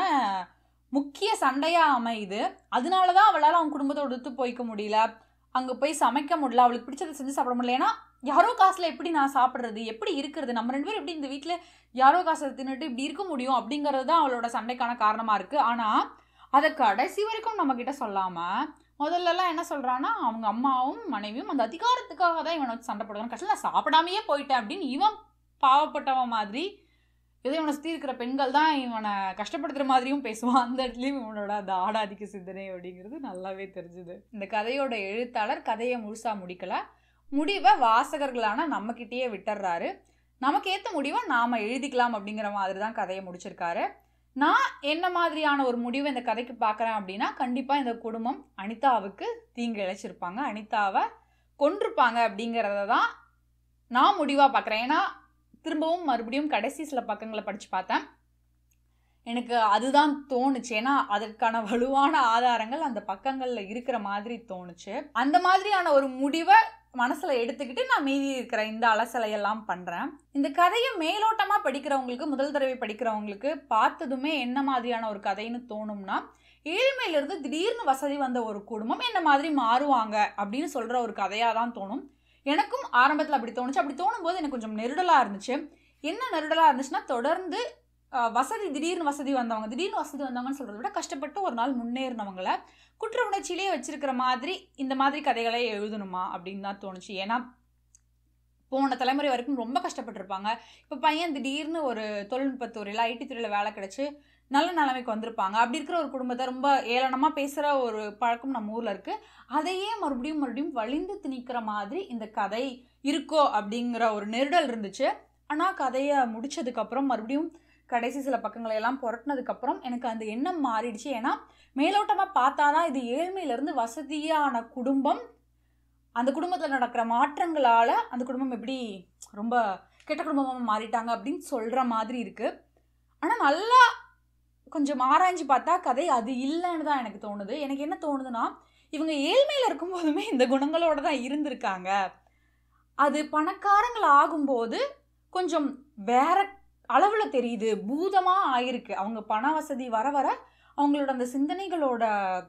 முக்கிய சண்டையாக அமையுது அதனால தான் அவளால் அவன் குடும்பத்தோட ஒத்து போய்க்க முடியல அங்கே போய் சமைக்க முடியல அவளுக்கு பிடிச்சதை செஞ்சு சாப்பிட முடியல ஏன்னா யாரோ காசில் எப்படி நான் சாப்பிட்றது எப்படி இருக்கிறது நம்ம ரெண்டு பேரும் எப்படி இந்த வீட்டில் யாரோ காசை தின்னுட்டு இப்படி இருக்க முடியும் அப்படிங்கிறது தான் அவளோட சண்டைக்கான காரணமாக இருக்குது ஆனால் அதை கடைசி வரைக்கும் நம்மக்கிட்ட சொல்லாமல் முதல்லலாம் என்ன சொல்கிறான்னா அவங்க அம்மாவும் மனைவியும் அந்த அதிகாரத்துக்காக தான் இவனை வச்சு சண்டை போடுவாங்க கடைசியில் நான் சாப்பிடாமையே போயிட்டேன் அப்படின்னு இவன் பாவப்பட்டவன் மாதிரி ஏதோ இவனை சுற்றி இருக்கிற பெண்கள் தான் இவனை கஷ்டப்படுத்துகிற மாதிரியும் பேசுவான் அந்த இடத்துலையும் இவனோட அந்த ஆடாதிக்க சிந்தனை அப்படிங்கிறது நல்லாவே தெரிஞ்சுது இந்த கதையோட எழுத்தாளர் கதையை முழுசாக முடிக்கல முடிவை வாசகர்களான நம்மக்கிட்டேயே விட்டுறாரு நமக்கு ஏற்ற முடிவை நாம் எழுதிக்கலாம் அப்படிங்கிற மாதிரி தான் கதையை முடிச்சிருக்காரு நான் என்ன மாதிரியான ஒரு முடிவை இந்த கதைக்கு பார்க்குறேன் அப்படின்னா கண்டிப்பாக இந்த குடும்பம் அனிதாவுக்கு தீங்கு இழைச்சிருப்பாங்க அனிதாவை கொன்றிருப்பாங்க அப்படிங்கிறத தான் நான் முடிவாக பார்க்குறேன் ஏன்னா திரும்பவும் மறுபடியும் கடைசி சில பக்கங்களை படித்து பார்த்தேன் எனக்கு அதுதான் தோணுச்சு ஏன்னா அதற்கான வலுவான ஆதாரங்கள் அந்த பக்கங்களில் இருக்கிற மாதிரி தோணுச்சு அந்த மாதிரியான ஒரு முடிவை மனசுல எடுத்துக்கிட்டு நான் மீதி இருக்கிற இந்த அலசலை எல்லாம் பண்றேன் இந்த கதையை மேலோட்டமா படிக்கிறவங்களுக்கு முதல் தடவை படிக்கிறவங்களுக்கு பார்த்ததுமே என்ன மாதிரியான ஒரு கதைன்னு தோணும்னா ஏழ்மையிலிருந்து திடீர்னு வசதி வந்த ஒரு குடும்பம் என்ன மாதிரி மாறுவாங்க அப்படின்னு சொல்ற ஒரு கதையா தான் தோணும் எனக்கும் ஆரம்பத்தில் அப்படி தோணுச்சு அப்படி தோணும்போது எனக்கு கொஞ்சம் நெருடலாக இருந்துச்சு என்ன நெருடலாக இருந்துச்சுன்னா தொடர்ந்து அஹ், வசதி திடீர்னு வசதி வந்தவங்க திடீர்னு வசதி வந்தவங்கன்னு சொல்கிறத விட கஷ்டப்பட்டு ஒரு நாள் முன்னேறினவங்கள குற்ற உணர்ச்சியிலே வச்சிருக்கிற மாதிரி இந்த மாதிரி கதைகளை எழுதணுமா அப்படின்னு தான் தோணுச்சு ஏன்னா போன தலைமுறை வரைக்கும் ரொம்ப கஷ்டப்பட்டிருப்பாங்க இப்போ பையன் திடீர்னு ஒரு தொழில்நுட்பத்துறையில் ஐடி துறையில் வேலை கிடைச்சு நல்ல நிலைமைக்கு வந்திருப்பாங்க அப்படி இருக்கிற ஒரு குடும்பத்தை ரொம்ப ஏளனமாக பேசுகிற ஒரு பழக்கம் நம்ம ஊரில் இருக்குது அதையே மறுபடியும் மறுபடியும் வலிந்து திணிக்கிற மாதிரி இந்த கதை இருக்கோ அப்படிங்கிற ஒரு நெருடல் இருந்துச்சு ஆனால் கதையை முடிச்சதுக்கப்புறம் மறுபடியும் கடைசி சில பக்கங்களை எல்லாம் புரட்டினதுக்கப்புறம் எனக்கு அந்த எண்ணம் மாறிடுச்சு ஏன்னா மேலோட்டமாக பார்த்தாதான் இது ஏழ்மையிலேருந்து வசதியான குடும்பம் அந்த குடும்பத்தில் நடக்கிற மாற்றங்களால் அந்த குடும்பம் எப்படி ரொம்ப கெட்ட குடும்பமாக மாறிட்டாங்க அப்படின்னு சொல்கிற மாதிரி இருக்குது ஆனால் நல்லா கொஞ்சம் ஆராய்ஞ்சு பார்த்தா கதை அது இல்லைன்னு தான் எனக்கு தோணுது எனக்கு என்ன தோணுதுன்னா இவங்க ஏழ்மையில் இருக்கும்போதுமே இந்த குணங்களோட தான் இருந்திருக்காங்க அது பணக்காரங்கள் ஆகும்போது கொஞ்சம் வேற அளவில் தெரியுது பூதமாக ஆயிருக்கு அவங்க பண வசதி வர வர அவங்களோட அந்த சிந்தனைகளோட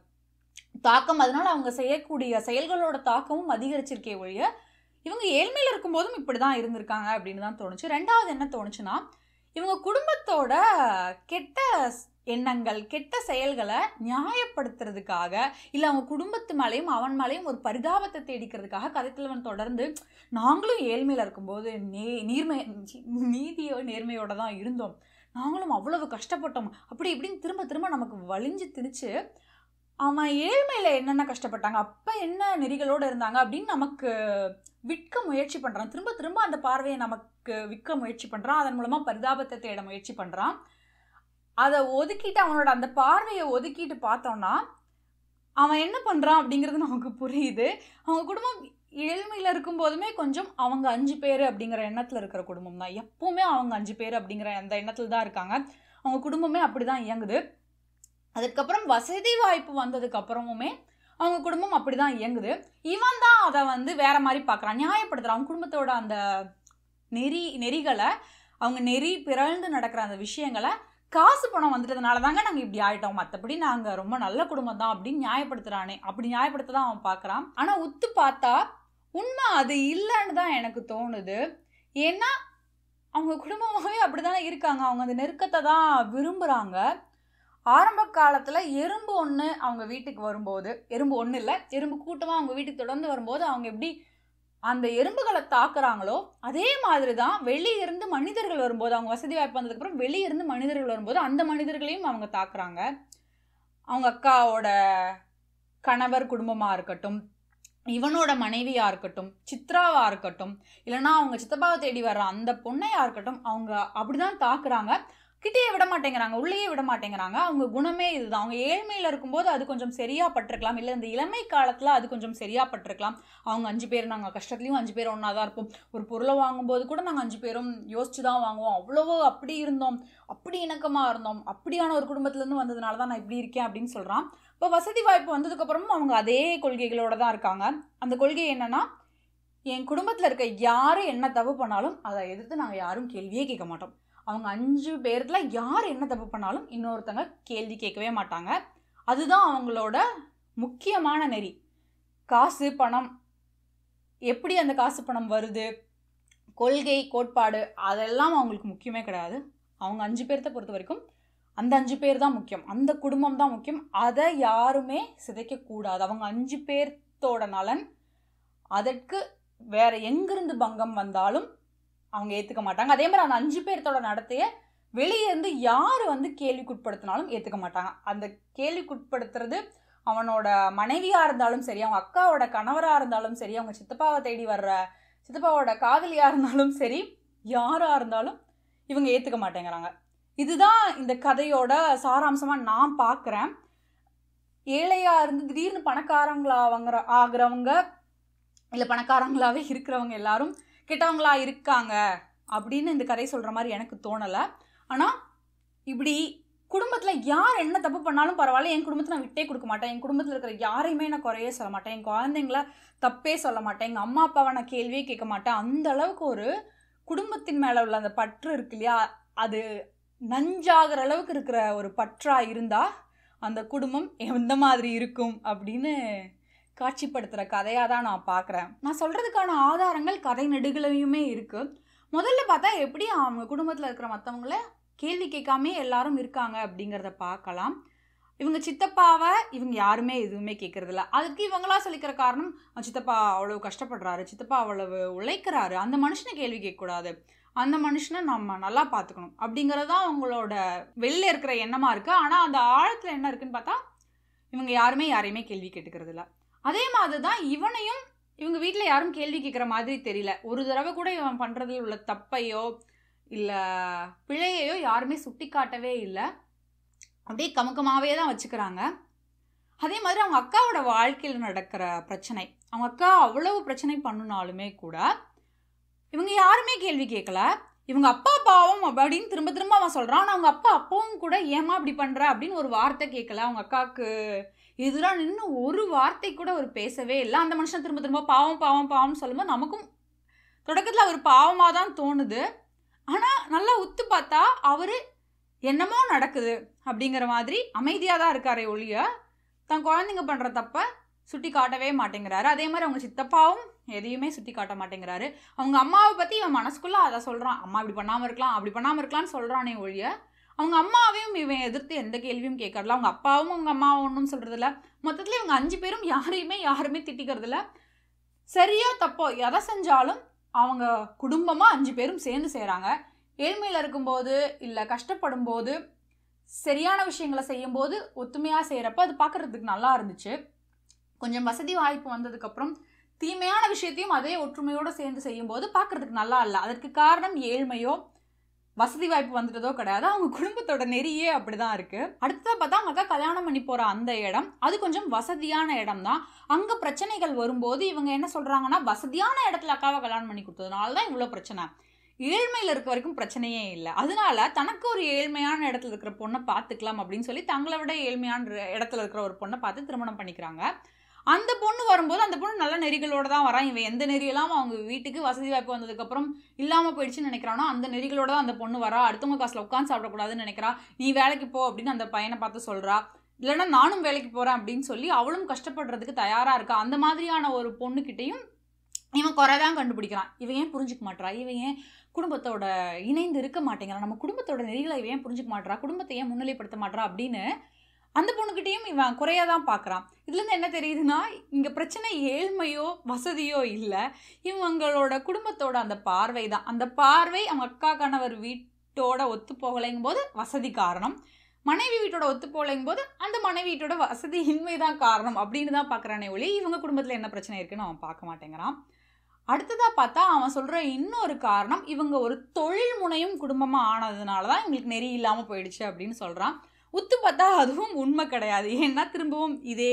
தாக்கம் அதனால அவங்க செய்யக்கூடிய செயல்களோட தாக்கமும் அதிகரிச்சிருக்கே ஒழிய இவங்க ஏழ்மையில் இருக்கும்போதும் இப்படி தான் இருந்திருக்காங்க அப்படின்னு தான் தோணுச்சு ரெண்டாவது என்ன தோணுச்சுன்னா இவங்க குடும்பத்தோட கெட்ட எண்ணங்கள் கெட்ட செயல்களை நியாயப்படுத்துறதுக்காக இல்லை அவங்க குடும்பத்து மேலேயும் அவன் மேலேயும் ஒரு பரிதாபத்தை தேடிக்கிறதுக்காக கதைத்தலைவன் தொடர்ந்து நாங்களும் ஏழ்மையில் இருக்கும்போது நே நீர்மை நீதியோ நேர்மையோட தான் இருந்தோம் நாங்களும் அவ்வளவு கஷ்டப்பட்டோம் அப்படி இப்படின்னு திரும்ப திரும்ப நமக்கு வலிஞ்சு திணிச்சு அவன் ஏழ்மையில் என்னென்ன கஷ்டப்பட்டாங்க அப்போ என்ன நெறிகளோடு இருந்தாங்க அப்படின்னு நமக்கு விற்க முயற்சி பண்ணுறான் திரும்ப திரும்ப அந்த பார்வையை நமக்கு விற்க முயற்சி பண்ணுறான் அதன் மூலமாக பரிதாபத்தை தேட முயற்சி பண்ணுறான் அதை ஒதுக்கிட்டு அவனோட அந்த பார்வையை ஒதுக்கிட்டு பார்த்தோம்னா அவன் என்ன பண்ணுறான் அப்படிங்கிறது நமக்கு புரியுது அவங்க குடும்பம் ஏழ்மையில் இருக்கும்போதுமே கொஞ்சம் அவங்க அஞ்சு பேர் அப்படிங்கிற எண்ணத்தில் இருக்கிற குடும்பம் தான் எப்பவுமே அவங்க அஞ்சு பேர் அப்படிங்கிற அந்த எண்ணத்தில் தான் இருக்காங்க அவங்க குடும்பமே அப்படி தான் இயங்குது அதுக்கப்புறம் வசதி வாய்ப்பு வந்ததுக்கு அப்புறமுமே அவங்க குடும்பம் அப்படி தான் இயங்குது இவன் தான் அதை வந்து வேற மாதிரி பார்க்குறான் நியாயப்படுத்துகிறான் அவங்க குடும்பத்தோட அந்த நெறி நெறிகளை அவங்க நெறி பிறழ்ந்து நடக்கிற அந்த விஷயங்களை காசு பணம் வந்துட்டதுனால தாங்க நாங்கள் இப்படி ஆயிட்டோம் மற்றபடி நாங்கள் ரொம்ப நல்ல குடும்பம் தான் அப்படின்னு நியாயப்படுத்துகிறானே அப்படி நியாயப்படுத்த தான் அவன் பார்க்குறான் ஆனால் உத்து பார்த்தா உண்மை அது இல்லைன்னு தான் எனக்கு தோணுது ஏன்னா அவங்க குடும்பமாகவே அப்படி தானே இருக்காங்க அவங்க அந்த நெருக்கத்தை தான் விரும்புகிறாங்க ஆரம்ப காலத்தில் எறும்பு ஒன்று அவங்க வீட்டுக்கு வரும்போது எறும்பு ஒன்று இல்லை எறும்பு கூட்டமாக அவங்க வீட்டுக்கு தொடர்ந்து வரும்போது அவங்க எப்படி அந்த எறும்புகளை தாக்குறாங்களோ அதே மாதிரி தான் வெளியிருந்து மனிதர்கள் வரும்போது அவங்க வசதி வாய்ப்பு வந்ததுக்கப்புறம் வெளியிருந்து மனிதர்கள் வரும்போது அந்த மனிதர்களையும் அவங்க தாக்குறாங்க அவங்க அக்காவோட கணவர் குடும்பமாக இருக்கட்டும் இவனோட மனைவியாக இருக்கட்டும் சித்ராவாக இருக்கட்டும் இல்லைனா அவங்க சித்தப்பாவை தேடி வர்ற அந்த பொண்ணையாக இருக்கட்டும் அவங்க அப்படிதான் தாக்குறாங்க கிட்டேயே விட மாட்டேங்கிறாங்க உள்ளேயே விட மாட்டேங்கிறாங்க அவங்க குணமே இதுதான் அவங்க ஏழ்மையில் இருக்கும்போது அது கொஞ்சம் சரியா பட்டிருக்கலாம் இல்லை இந்த இளமை காலத்தில் அது கொஞ்சம் சரியா பட்டிருக்கலாம் அவங்க அஞ்சு பேர் நாங்கள் கஷ்டத்துலையும் அஞ்சு பேர் ஒன்றா தான் இருப்போம் ஒரு பொருளை வாங்கும்போது கூட நாங்கள் அஞ்சு பேரும் யோசிச்சு தான் வாங்குவோம் அவ்வளவோ அப்படி இருந்தோம் அப்படி இணக்கமாக இருந்தோம் அப்படியான ஒரு குடும்பத்துலேருந்து வந்ததுனால தான் நான் இப்படி இருக்கேன் அப்படின்னு சொல்கிறான் இப்போ வசதி வாய்ப்பு வந்ததுக்கப்புறமும் அவங்க அதே கொள்கைகளோட தான் இருக்காங்க அந்த கொள்கை என்னன்னா என் குடும்பத்தில் இருக்க யார் என்ன தப்பு பண்ணாலும் அதை எதிர்த்து நாங்கள் யாரும் கேள்வியே கேட்க மாட்டோம் அவங்க அஞ்சு பேர்த்தில் யார் என்ன தப்பு பண்ணாலும் இன்னொருத்தங்க கேள்வி கேட்கவே மாட்டாங்க அதுதான் அவங்களோட முக்கியமான நெறி காசு பணம் எப்படி அந்த காசு பணம் வருது கொள்கை கோட்பாடு அதெல்லாம் அவங்களுக்கு முக்கியமே கிடையாது அவங்க அஞ்சு பேர்த்த பொறுத்த வரைக்கும் அந்த அஞ்சு பேர் தான் முக்கியம் அந்த குடும்பம் தான் முக்கியம் அதை யாருமே சிதைக்கக்கூடாது அவங்க அஞ்சு பேர்த்தோட நலன் அதற்கு வேற எங்கிருந்து பங்கம் வந்தாலும் அவங்க ஏற்றுக்க மாட்டாங்க அதே மாதிரி அந்த அஞ்சு பேர்த்தோட நடத்தைய வெளியே இருந்து யார் வந்து கேள்விக்குட்படுத்தினாலும் ஏற்றுக்க மாட்டாங்க அந்த கேள்விக்குட்படுத்துறது அவனோட மனைவியாக இருந்தாலும் சரி அவங்க அக்காவோட கணவராக இருந்தாலும் சரி அவங்க சித்தப்பாவை தேடி வர்ற சித்தப்பாவோட காதலியாக இருந்தாலும் சரி யாராக இருந்தாலும் இவங்க ஏற்றுக்க மாட்டேங்கிறாங்க இதுதான் இந்த கதையோட சாராம்சமாக நான் பார்க்குறேன் ஏழையாக இருந்து திடீர்னு பணக்காரங்களா வாங்குற ஆகிறவங்க இல்லை பணக்காரங்களாகவே இருக்கிறவங்க எல்லாரும் கெட்டவங்களா இருக்காங்க அப்படின்னு இந்த கதை சொல்கிற மாதிரி எனக்கு தோணலை ஆனால் இப்படி குடும்பத்தில் யார் என்ன தப்பு பண்ணாலும் பரவாயில்ல என் குடும்பத்தை நான் விட்டே கொடுக்க மாட்டேன் என் குடும்பத்தில் இருக்கிற யாரையுமே நான் குறையே சொல்ல மாட்டேன் என் குழந்தைங்கள தப்பே சொல்ல மாட்டேன் எங்கள் அம்மா அப்பாவை நான் கேள்வியே கேட்க மாட்டேன் அந்த அளவுக்கு ஒரு குடும்பத்தின் மேலே உள்ள அந்த பற்று இருக்கு இல்லையா அது நஞ்சாகிற அளவுக்கு இருக்கிற ஒரு பற்றாக இருந்தால் அந்த குடும்பம் எந்த மாதிரி இருக்கும் அப்படின்னு காட்சிப்படுத்துகிற கதையாக தான் நான் பார்க்குறேன் நான் சொல்கிறதுக்கான ஆதாரங்கள் கதை நெடுகளையுமே இருக்குது முதல்ல பார்த்தா எப்படி அவங்க குடும்பத்தில் இருக்கிற மற்றவங்கள கேள்வி கேட்காமே எல்லாரும் இருக்காங்க அப்படிங்கிறத பார்க்கலாம் இவங்க சித்தப்பாவை இவங்க யாருமே எதுவுமே கேட்கறதில்ல அதுக்கு இவங்களா சொல்லிக்கிற காரணம் "அஹ் சித்தப்பா அவ்வளவு கஷ்டப்படுறாரு சித்தப்பா அவ்வளவு உழைக்கிறாரு அந்த மனுஷனை கேள்வி கேட்கக்கூடாது அந்த மனுஷனை நம்ம நல்லா பார்த்துக்கணும் அப்படிங்கிறது தான் அவங்களோட வெளில இருக்கிற எண்ணமாக இருக்குது ஆனால் அந்த ஆழத்தில் என்ன இருக்குன்னு பார்த்தா இவங்க யாருமே யாரையுமே கேள்வி கேட்டுக்கிறது இல்ல அதே மாதிரி தான் இவனையும் இவங்க வீட்டில் யாரும் கேள்வி கேட்குற மாதிரி தெரியல ஒரு தடவை கூட இவன் பண்ணுறதுல உள்ள தப்பையோ இல்லை பிழையையோ யாருமே சுட்டி காட்டவே இல்லை அப்படியே கமுக்கமாகவே தான் வச்சுக்கிறாங்க அதே மாதிரி அவங்க அக்காவோட வாழ்க்கையில் நடக்கிற பிரச்சனை அவங்க அக்கா அவ்வளவு பிரச்சனை பண்ணுனாலுமே கூட இவங்க யாருமே கேள்வி கேட்கல இவங்க அப்பா பாவம் அப்படின்னு திரும்ப திரும்ப அவன் சொல்கிறான் ஆனால் அவங்க அப்பா அப்பவும் கூட ஏமா இப்படி பண்ணுற அப்படின்னு ஒரு வார்த்தை கேட்கல அவங்க அக்காவுக்கு எதிராக நின்று ஒரு வார்த்தை கூட அவர் பேசவே இல்லை அந்த மனுஷன் திரும்ப திரும்ப பாவம் பாவம் பாவம்னு சொல்லும்போது நமக்கும் தொடக்கத்தில் அவர் பாவமாக தான் தோணுது ஆனால் நல்லா உத்து பார்த்தா அவர் என்னமோ நடக்குது அப்படிங்கிற மாதிரி அமைதியாக தான் இருக்காரே ஒழிய தன் குழந்தைங்க பண்ணுற தப்பை சுட்டி காட்டவே மாட்டேங்கிறாரு அதே மாதிரி அவங்க சித்தப்பாவும் எதையுமே சுட்டி காட்ட மாட்டேங்கிறாரு அவங்க அம்மாவை பற்றி இவன் மனசுக்குள்ளே அதை சொல்கிறான் அம்மா இப்படி பண்ணாமல் இருக்கலாம் அப்படி பண்ணாமல் இருக்கலாம்னு சொல்கிறானே ஒழிய அவங்க அம்மாவையும் இவன் எதிர்த்து எந்த கேள்வியும் கேட்கறதில்ல அவங்க அப்பாவும் அவங்க அம்மாவும் ஒன்றும் சொல்கிறதில்ல மொத்தத்தில் இவங்க அஞ்சு பேரும் யாரையுமே யாருமே திட்டிக்கிறதில்ல சரியா தப்போ எதை செஞ்சாலும் அவங்க குடும்பமாக அஞ்சு பேரும் சேர்ந்து செய்கிறாங்க ஏழ்மையில் இருக்கும்போது இல்லை கஷ்டப்படும் போது சரியான விஷயங்களை செய்யும்போது ஒத்துமையாக செய்கிறப்ப அது பார்க்குறதுக்கு நல்லா இருந்துச்சு கொஞ்சம் வசதி வாய்ப்பு வந்ததுக்கப்புறம் தீமையான விஷயத்தையும் அதே ஒற்றுமையோடு சேர்ந்து செய்யும்போது பார்க்குறதுக்கு நல்லா இல்லை அதற்கு காரணம் ஏழ்மையோ வசதி வாய்ப்பு வந்துட்டதோ கிடையாது அவங்க குடும்பத்தோட நெறியே அப்படிதான் இருக்கு அடுத்ததா பார்த்தா அவங்க அக்கா கல்யாணம் பண்ணி போற அந்த இடம் அது கொஞ்சம் வசதியான இடம் தான் அங்க பிரச்சனைகள் வரும்போது இவங்க என்ன சொல்றாங்கன்னா வசதியான இடத்துல அக்காவை கல்யாணம் பண்ணி கொடுத்ததுனால தான் இவ்வளோ பிரச்சனை ஏழ்மையில் இருக்க வரைக்கும் பிரச்சனையே இல்லை அதனால தனக்கு ஒரு ஏழ்மையான இடத்துல இருக்கிற பொண்ணை பார்த்துக்கலாம் அப்படின்னு சொல்லி தங்களை விட ஏழ்மையான இடத்துல இருக்கிற ஒரு பொண்ணை பார்த்து திருமணம் பண்ணிக்கிறாங்க அந்த பொண்ணு வரும்போது அந்த பொண்ணு நல்ல நெறிகளோட தான் வரான் இவன் எந்த நெறியெல்லாம் அவங்க வீட்டுக்கு வசதி வாய்ப்பு வந்ததுக்கப்புறம் இல்லாமல் போயிடுச்சுன்னு நினைக்கிறானோ அந்த நெறிகளோட தான் அந்த பொண்ணு வரா அடுத்தவங்க காசில் உட்காந்து சாப்பிடக்கூடாதுன்னு நினைக்கிறா நீ வேலைக்கு போ அப்படின்னு அந்த பையனை பார்த்து சொல்கிறா இல்லைன்னா நானும் வேலைக்கு போகிறேன் அப்படின்னு சொல்லி அவளும் கஷ்டப்படுறதுக்கு தயாராக இருக்கா அந்த மாதிரியான ஒரு பொண்ணுக்கிட்டையும் இவன் குறை தான் கண்டுபிடிக்கிறான் இவன் ஏன் புரிஞ்சுக்க மாட்றா இவன் ஏன் குடும்பத்தோட இணைந்து இருக்க மாட்டேங்கிறான் நம்ம குடும்பத்தோட நெறிகளை இவன் ஏன் புரிஞ்சுக்க மாட்றா குடும்பத்தை ஏன் முன்னிலைப்படுத்த மாட்றா அப்படின்னு அந்த பொண்ணுக்கிட்டேயும் இவன் குறையாக தான் பார்க்குறான் இதுலேருந்து என்ன தெரியுதுன்னா இங்கே பிரச்சனை ஏழ்மையோ வசதியோ இல்லை இவங்களோட குடும்பத்தோட அந்த பார்வை தான் அந்த பார்வை அவங்க அக்கா கணவர் வீட்டோட ஒத்து போகலைங்கும் போது வசதி காரணம் மனைவி வீட்டோட ஒத்து போகலைங்கும் போது அந்த மனைவி வீட்டோட வசதி இன்மை தான் காரணம் அப்படின்னு தான் பார்க்குறானே ஒளி இவங்க குடும்பத்தில் என்ன பிரச்சனை இருக்குன்னு அவன் பார்க்க மாட்டேங்கிறான் அடுத்ததாக பார்த்தா அவன் சொல்கிற இன்னொரு காரணம் இவங்க ஒரு தொழில் முனையும் குடும்பமாக ஆனதுனால தான் இவங்களுக்கு நெறி இல்லாமல் போயிடுச்சு அப்படின்னு சொல்கிறான் உத்து பார்த்தா அதுவும் உண்மை கிடையாது ஏன்னா திரும்பவும் இதே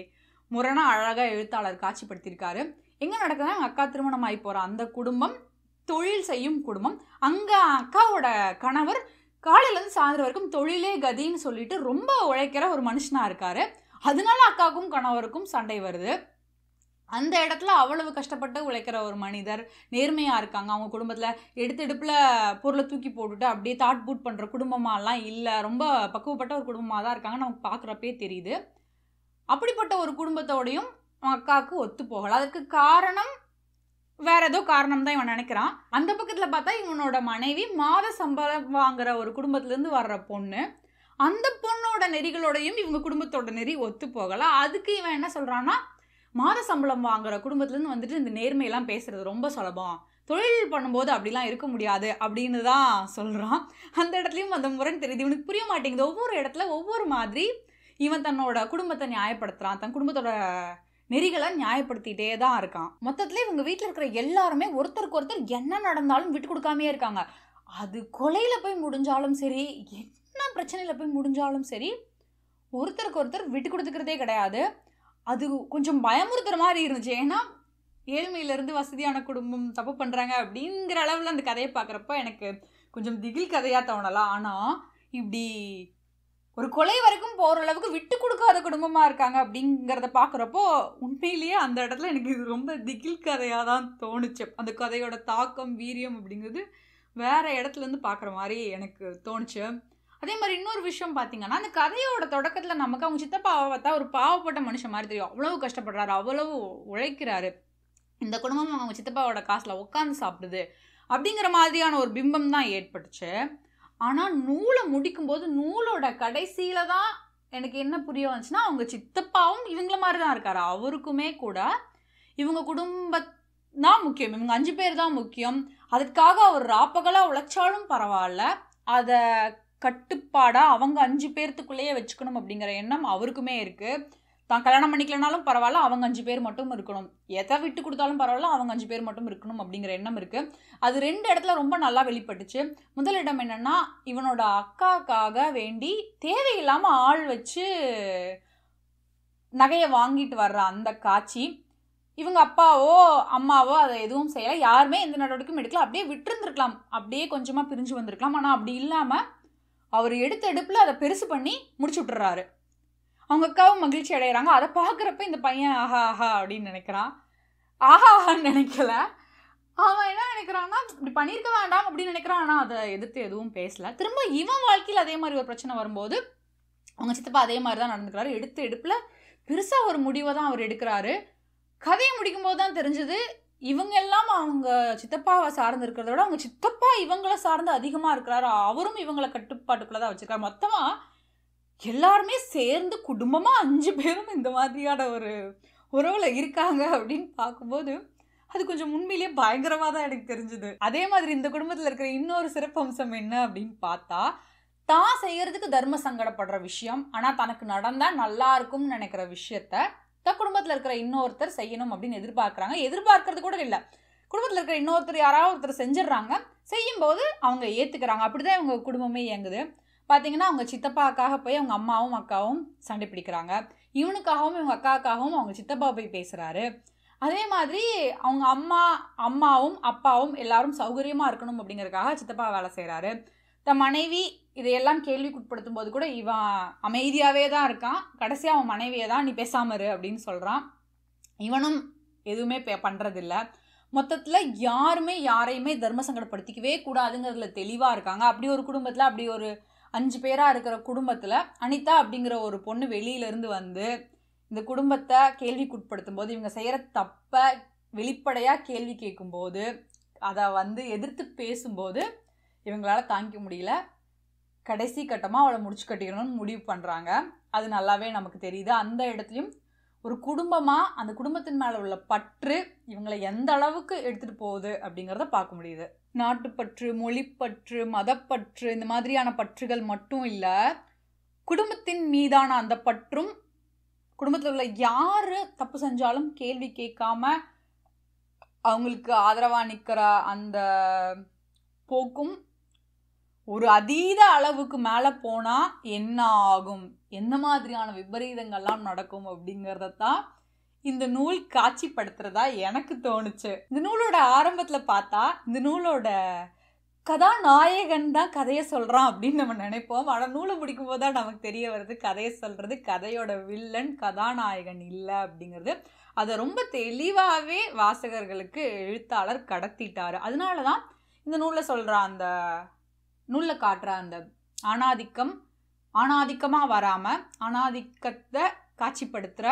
முரணா அழகாக எழுத்தாளர் காட்சிப்படுத்தியிருக்காரு எங்கே நடக்குதுன்னா அவங்க அக்கா திருமணம் ஆகி போகிற அந்த குடும்பம் தொழில் செய்யும் குடும்பம் அங்கே அக்காவோட கணவர் காலையிலேருந்து சாயந்தரம் வரைக்கும் தொழிலே கதின்னு சொல்லிட்டு ரொம்ப உழைக்கிற ஒரு மனுஷனாக இருக்காரு அதனால அக்காவுக்கும் கணவருக்கும் சண்டை வருது அந்த இடத்துல அவ்வளவு கஷ்டப்பட்டு உழைக்கிற ஒரு மனிதர் நேர்மையாக இருக்காங்க அவங்க குடும்பத்தில் எடுத்தெடுப்பில் பொருளை தூக்கி போட்டுட்டு அப்படியே தாட் பூட் பண்ணுற குடும்பமாலாம் இல்லை ரொம்ப பக்குவப்பட்ட ஒரு குடும்பமாக தான் இருக்காங்க நமக்கு பார்க்குறப்பே தெரியுது அப்படிப்பட்ட ஒரு குடும்பத்தோடையும் அவன் அக்காவுக்கு ஒத்து போகல அதுக்கு காரணம் வேற ஏதோ காரணம் தான் இவன் நினைக்கிறான் அந்த பக்கத்தில் பார்த்தா இவனோட மனைவி மாத சம்பளம் வாங்குற ஒரு குடும்பத்திலேருந்து வர்ற பொண்ணு அந்த பொண்ணோட நெறிகளோடையும் இவங்க குடும்பத்தோட நெறி ஒத்து போகல அதுக்கு இவன் என்ன சொல்கிறான்னா மாத சம்பளம் வாங்குற குடும்பத்துலேருந்து வந்துட்டு இந்த நேர்மையெல்லாம் பேசுறது ரொம்ப சுலபம் தொழில் பண்ணும்போது அப்படிலாம் இருக்க முடியாது அப்படின்னு தான் சொல்கிறான் அந்த இடத்துலையும் அந்த முரண் தெரியுது இவனுக்கு புரிய மாட்டேங்குது ஒவ்வொரு இடத்துல ஒவ்வொரு மாதிரி இவன் தன்னோட குடும்பத்தை நியாயப்படுத்துகிறான் தன் குடும்பத்தோட நெறிகளை நியாயப்படுத்திட்டே தான் இருக்கான் மொத்தத்தில் இவங்க வீட்டில் இருக்கிற எல்லாருமே ஒருத்தருக்கு ஒருத்தர் என்ன நடந்தாலும் விட்டு கொடுக்காமே இருக்காங்க அது கொலையில் போய் முடிஞ்சாலும் சரி என்ன பிரச்சனையில் போய் முடிஞ்சாலும் சரி ஒருத்தருக்கு ஒருத்தர் விட்டு கொடுத்துக்கிறதே கிடையாது அது கொஞ்சம் பயமுறுத்துற மாதிரி இருந்துச்சு ஏன்னா ஏழ்மையிலேருந்து வசதியான குடும்பம் தப்பு பண்ணுறாங்க அப்படிங்கிற அளவில் அந்த கதையை பார்க்குறப்ப எனக்கு கொஞ்சம் திகில் கதையாக தோணலாம் ஆனால் இப்படி ஒரு கொலை வரைக்கும் போகிற அளவுக்கு விட்டு கொடுக்காத குடும்பமாக இருக்காங்க அப்படிங்கிறத பார்க்குறப்போ உண்மையிலேயே அந்த இடத்துல எனக்கு இது ரொம்ப திகில் கதையாக தான் தோணுச்சு அந்த கதையோட தாக்கம் வீரியம் அப்படிங்கிறது வேற இடத்துலேருந்து பார்க்குற மாதிரி எனக்கு தோணுச்சு அதே மாதிரி இன்னொரு விஷயம் பார்த்தீங்கன்னா அந்த கதையோட தொடக்கத்தில் நமக்கு அவங்க சித்தப்பாவை பார்த்தா ஒரு பாவப்பட்ட மனுஷன் மாதிரி தெரியும் அவ்வளவு கஷ்டப்படுறாரு அவ்வளவு உழைக்கிறாரு இந்த குடும்பம் அவங்க சித்தப்பாவோட காசில் உட்காந்து சாப்பிடுது அப்படிங்கிற மாதிரியான ஒரு பிம்பம் தான் ஏற்பட்டுச்சு ஆனால் நூலை முடிக்கும்போது நூலோட கடைசியில் தான் எனக்கு என்ன புரிய வந்துச்சுன்னா அவங்க சித்தப்பாவும் இவங்கள மாதிரி தான் இருக்காரு அவருக்குமே கூட இவங்க குடும்ப தான் முக்கியம் இவங்க அஞ்சு பேர் தான் முக்கியம் அதுக்காக அவர் ராப்பகலாக உழைச்சாலும் பரவாயில்ல அதை கட்டுப்பாடாக அவங்க அஞ்சு பேர்த்துக்குள்ளேயே வச்சுக்கணும் அப்படிங்கிற எண்ணம் அவருக்குமே இருக்குது தான் கல்யாணம் பண்ணிக்கலனாலும் பரவாயில்ல அவங்க அஞ்சு பேர் மட்டும் இருக்கணும் எதை விட்டு கொடுத்தாலும் பரவாயில்ல அவங்க அஞ்சு பேர் மட்டும் இருக்கணும் அப்படிங்கிற எண்ணம் இருக்குது அது ரெண்டு இடத்துல ரொம்ப நல்லா வெளிப்பட்டுச்சு முதலிடம் என்னன்னா இவனோட அக்காக்காக வேண்டி தேவையில்லாமல் ஆள் வச்சு நகையை வாங்கிட்டு வர்ற அந்த காட்சி இவங்க அப்பாவோ அம்மாவோ அதை எதுவும் செய்யலை யாருமே எந்த நடவடிக்கையும் எடுக்கல அப்படியே விட்டுருந்துருக்கலாம் அப்படியே கொஞ்சமாக பிரிஞ்சு வந்திருக்கலாம் ஆனால் அப்படி இல்லாமல் அவர் எடுத்த எடுப்பில் அதை பெருசு பண்ணி முடிச்சு விட்டுறாரு அவங்க அக்காவும் மகிழ்ச்சி அடைகிறாங்க அதை பார்க்குறப்ப இந்த பையன் ஆஹா ஆஹா அப்படின்னு நினைக்கிறான் ஆஹா ஆஹான்னு நினைக்கல அவன் என்ன நினைக்கிறான்னா இப்படி பண்ணியிருக்க வேண்டாம் அப்படின்னு நினைக்கிறான் ஆனால் அதை எதிர்த்து எதுவும் பேசல திரும்ப இவன் வாழ்க்கையில் அதே மாதிரி ஒரு பிரச்சனை வரும்போது அவங்க சித்தப்பா அதே மாதிரி தான் நடந்துக்கிறாரு எடுத்து எடுப்பில் பெருசாக ஒரு முடிவை தான் அவர் எடுக்கிறாரு கதையை முடிக்கும்போது தான் தெரிஞ்சது இவங்க எல்லாம் அவங்க சித்தப்பாவை சார்ந்து இருக்கிறத விட அவங்க சித்தப்பா இவங்களை சார்ந்து அதிகமாக இருக்கிறாரு அவரும் இவங்களை கட்டுப்பாட்டுக்குள்ளே தான் வச்சுருக்காரு மொத்தமாக எல்லாருமே சேர்ந்து குடும்பமாக அஞ்சு பேரும் இந்த மாதிரியான ஒரு உறவில் இருக்காங்க அப்படின்னு பார்க்கும்போது அது கொஞ்சம் உண்மையிலேயே பயங்கரமாக தான் எனக்கு தெரிஞ்சுது அதே மாதிரி இந்த குடும்பத்தில் இருக்கிற இன்னொரு சிறப்பு அம்சம் என்ன அப்படின்னு பார்த்தா தான் செய்யறதுக்கு தர்ம சங்கடப்படுற விஷயம் ஆனால் தனக்கு நடந்தால் நல்லா இருக்கும்னு நினைக்கிற விஷயத்த தன் குடும்பத்தில் இருக்கிற இன்னொருத்தர் செய்யணும் அப்படின்னு எதிர்பார்க்குறாங்க எதிர்பார்க்கறது கூட இல்லை குடும்பத்தில் இருக்கிற இன்னொருத்தர் யாராவது ஒருத்தர் செஞ்சிடுறாங்க செய்யும்போது அவங்க ஏற்றுக்கிறாங்க அப்படி தான் இவங்க குடும்பமே இயங்குது பார்த்தீங்கன்னா அவங்க சித்தப்பாக்காக போய் அவங்க அம்மாவும் அக்காவும் சண்டை பிடிக்கிறாங்க இவனுக்காகவும் இவங்க அக்காவுக்காகவும் அவங்க சித்தப்பா போய் பேசுகிறாரு அதே மாதிரி அவங்க அம்மா அம்மாவும் அப்பாவும் எல்லாரும் சௌகரியமாக இருக்கணும் அப்படிங்கறதுக்காக சித்தப்பா வேலை செய்கிறாரு தன் மனைவி இதையெல்லாம் கேள்விக்குட்படுத்தும் போது கூட இவன் அமைதியாகவே தான் இருக்கான் கடைசியாக அவன் மனைவியை தான் நீ பேசாம இரு அப்படின்னு சொல்கிறான் இவனும் எதுவுமே பே பண்ணுறதில்ல மொத்தத்தில் யாருமே யாரையுமே தர்ம சங்கடப்படுத்திக்கவே கூடாதுங்கிறதுல தெளிவாக இருக்காங்க அப்படி ஒரு குடும்பத்தில் அப்படி ஒரு அஞ்சு பேராக இருக்கிற குடும்பத்தில் அனிதா அப்படிங்கிற ஒரு பொண்ணு வெளியிலேருந்து வந்து இந்த குடும்பத்தை கேள்விக்குட்படுத்தும் போது இவங்க செய்கிற தப்பை வெளிப்படையாக கேள்வி கேட்கும்போது அதை வந்து எதிர்த்து பேசும்போது இவங்களால தாங்கிக்க முடியல கடைசி கட்டமாக அவளை முடிச்சு கட்டிக்கணும்னு முடிவு பண்ணுறாங்க அது நல்லாவே நமக்கு தெரியுது அந்த இடத்துலையும் ஒரு குடும்பமாக அந்த குடும்பத்தின் மேலே உள்ள பற்று இவங்களை எந்த அளவுக்கு எடுத்துகிட்டு போகுது அப்படிங்கிறத பார்க்க முடியுது நாட்டுப்பற்று மொழிப்பற்று மதப்பற்று இந்த மாதிரியான பற்றுகள் மட்டும் இல்லை குடும்பத்தின் மீதான அந்த பற்றும் குடும்பத்தில் உள்ள யார் தப்பு செஞ்சாலும் கேள்வி கேட்காம அவங்களுக்கு ஆதரவாக நிற்கிற அந்த போக்கும் ஒரு அதீத அளவுக்கு மேலே போனால் என்ன ஆகும் எந்த மாதிரியான விபரீதங்கள்லாம் நடக்கும் அப்படிங்கிறத தான் இந்த நூல் காட்சிப்படுத்துறதா எனக்கு தோணுச்சு இந்த நூலோட ஆரம்பத்தில் பார்த்தா இந்த நூலோட கதாநாயகன் தான் கதையை சொல்கிறான் அப்படின்னு நம்ம நினைப்போம் ஆனால் நூலை முடிக்கும் போது தான் நமக்கு தெரிய வருது கதையை சொல்கிறது கதையோட வில்லன் கதாநாயகன் இல்லை அப்படிங்கிறது அதை ரொம்ப தெளிவாகவே வாசகர்களுக்கு எழுத்தாளர் கடத்திட்டாரு அதனால தான் இந்த நூலில் சொல்கிற அந்த நூலில் காட்டுற அந்த ஆணாதிக்கம் ஆணாதிக்கமாக வராமல் ஆணாதிக்கத்தை காட்சிப்படுத்துகிற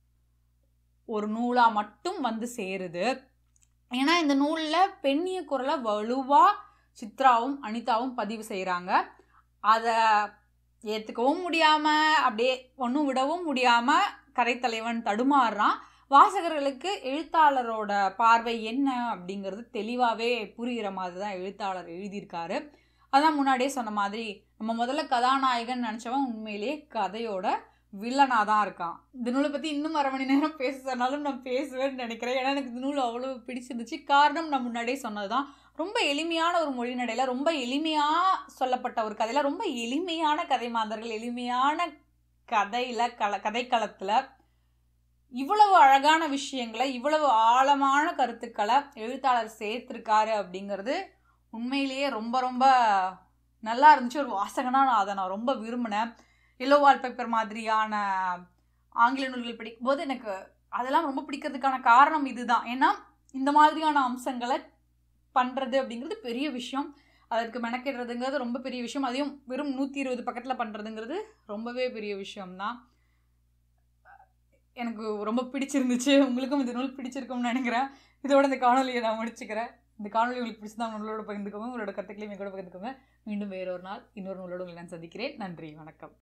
ஒரு நூலாக மட்டும் வந்து சேருது ஏன்னா இந்த நூலில் பெண்ணிய குரலை வலுவாக சித்ராவும் அனிதாவும் பதிவு செய்கிறாங்க அதை ஏற்றுக்கவும் முடியாமல் அப்படியே ஒன்றும் விடவும் முடியாமல் கரைத்தலைவன் தடுமாறுறான் வாசகர்களுக்கு எழுத்தாளரோட பார்வை என்ன அப்படிங்கிறது தெளிவாகவே புரிகிற மாதிரி தான் எழுத்தாளர் எழுதியிருக்காரு அதான் முன்னாடியே சொன்ன மாதிரி நம்ம முதல்ல கதாநாயகன் நினச்சவன் உண்மையிலேயே கதையோட வில்லனாக தான் இருக்கான் இந்த நூலை பற்றி இன்னும் அரை மணி நேரம் பேச சொன்னாலும் நான் பேசுவேன்னு நினைக்கிறேன் ஏன்னா எனக்கு இந்த நூல் அவ்வளோ பிடிச்சிருந்துச்சு காரணம் நான் முன்னாடியே சொன்னது தான் ரொம்ப எளிமையான ஒரு மொழி நடையில் ரொம்ப எளிமையாக சொல்லப்பட்ட ஒரு கதையில் ரொம்ப எளிமையான கதை மாந்தர்கள் எளிமையான கதையில் கல கதைக்களத்தில் இவ்வளவு அழகான விஷயங்களை இவ்வளவு ஆழமான கருத்துக்களை எழுத்தாளர் சேர்த்துருக்காரு அப்படிங்கிறது உண்மையிலேயே ரொம்ப ரொம்ப நல்லா இருந்துச்சு ஒரு வாசகனாக நான் அதை நான் ரொம்ப விரும்பினேன் எல்லோ வால்பேப்பர் மாதிரியான ஆங்கில நூல்கள் படிக்கும்போது எனக்கு அதெல்லாம் ரொம்ப பிடிக்கிறதுக்கான காரணம் இதுதான் ஏன்னா இந்த மாதிரியான அம்சங்களை பண்ணுறது அப்படிங்கிறது பெரிய விஷயம் அதற்கு மெனக்கிடுறதுங்கிறது ரொம்ப பெரிய விஷயம் அதையும் வெறும் நூற்றி இருபது பக்கத்தில் பண்ணுறதுங்கிறது ரொம்பவே பெரிய விஷயம்தான் எனக்கு ரொம்ப பிடிச்சிருந்துச்சு உங்களுக்கும் இந்த நூல் பிடிச்சிருக்கும்னு நினைக்கிறேன் இதோட இந்த காணொலியை நான் முடிச்சுக்கிறேன் இந்த காணொலி உங்களுக்கு பிடிச்சதா உங்களோட பகிர்ந்துக்கோங்க உங்களோட கருத்துக்களையும் எங்களோட பகிர்ந்துக்கோங்க மீண்டும் வேறொரு நாள் இன்னொரு நூலோடு உங்களை நான் சந்திக்கிறேன் நன்றி வணக்கம்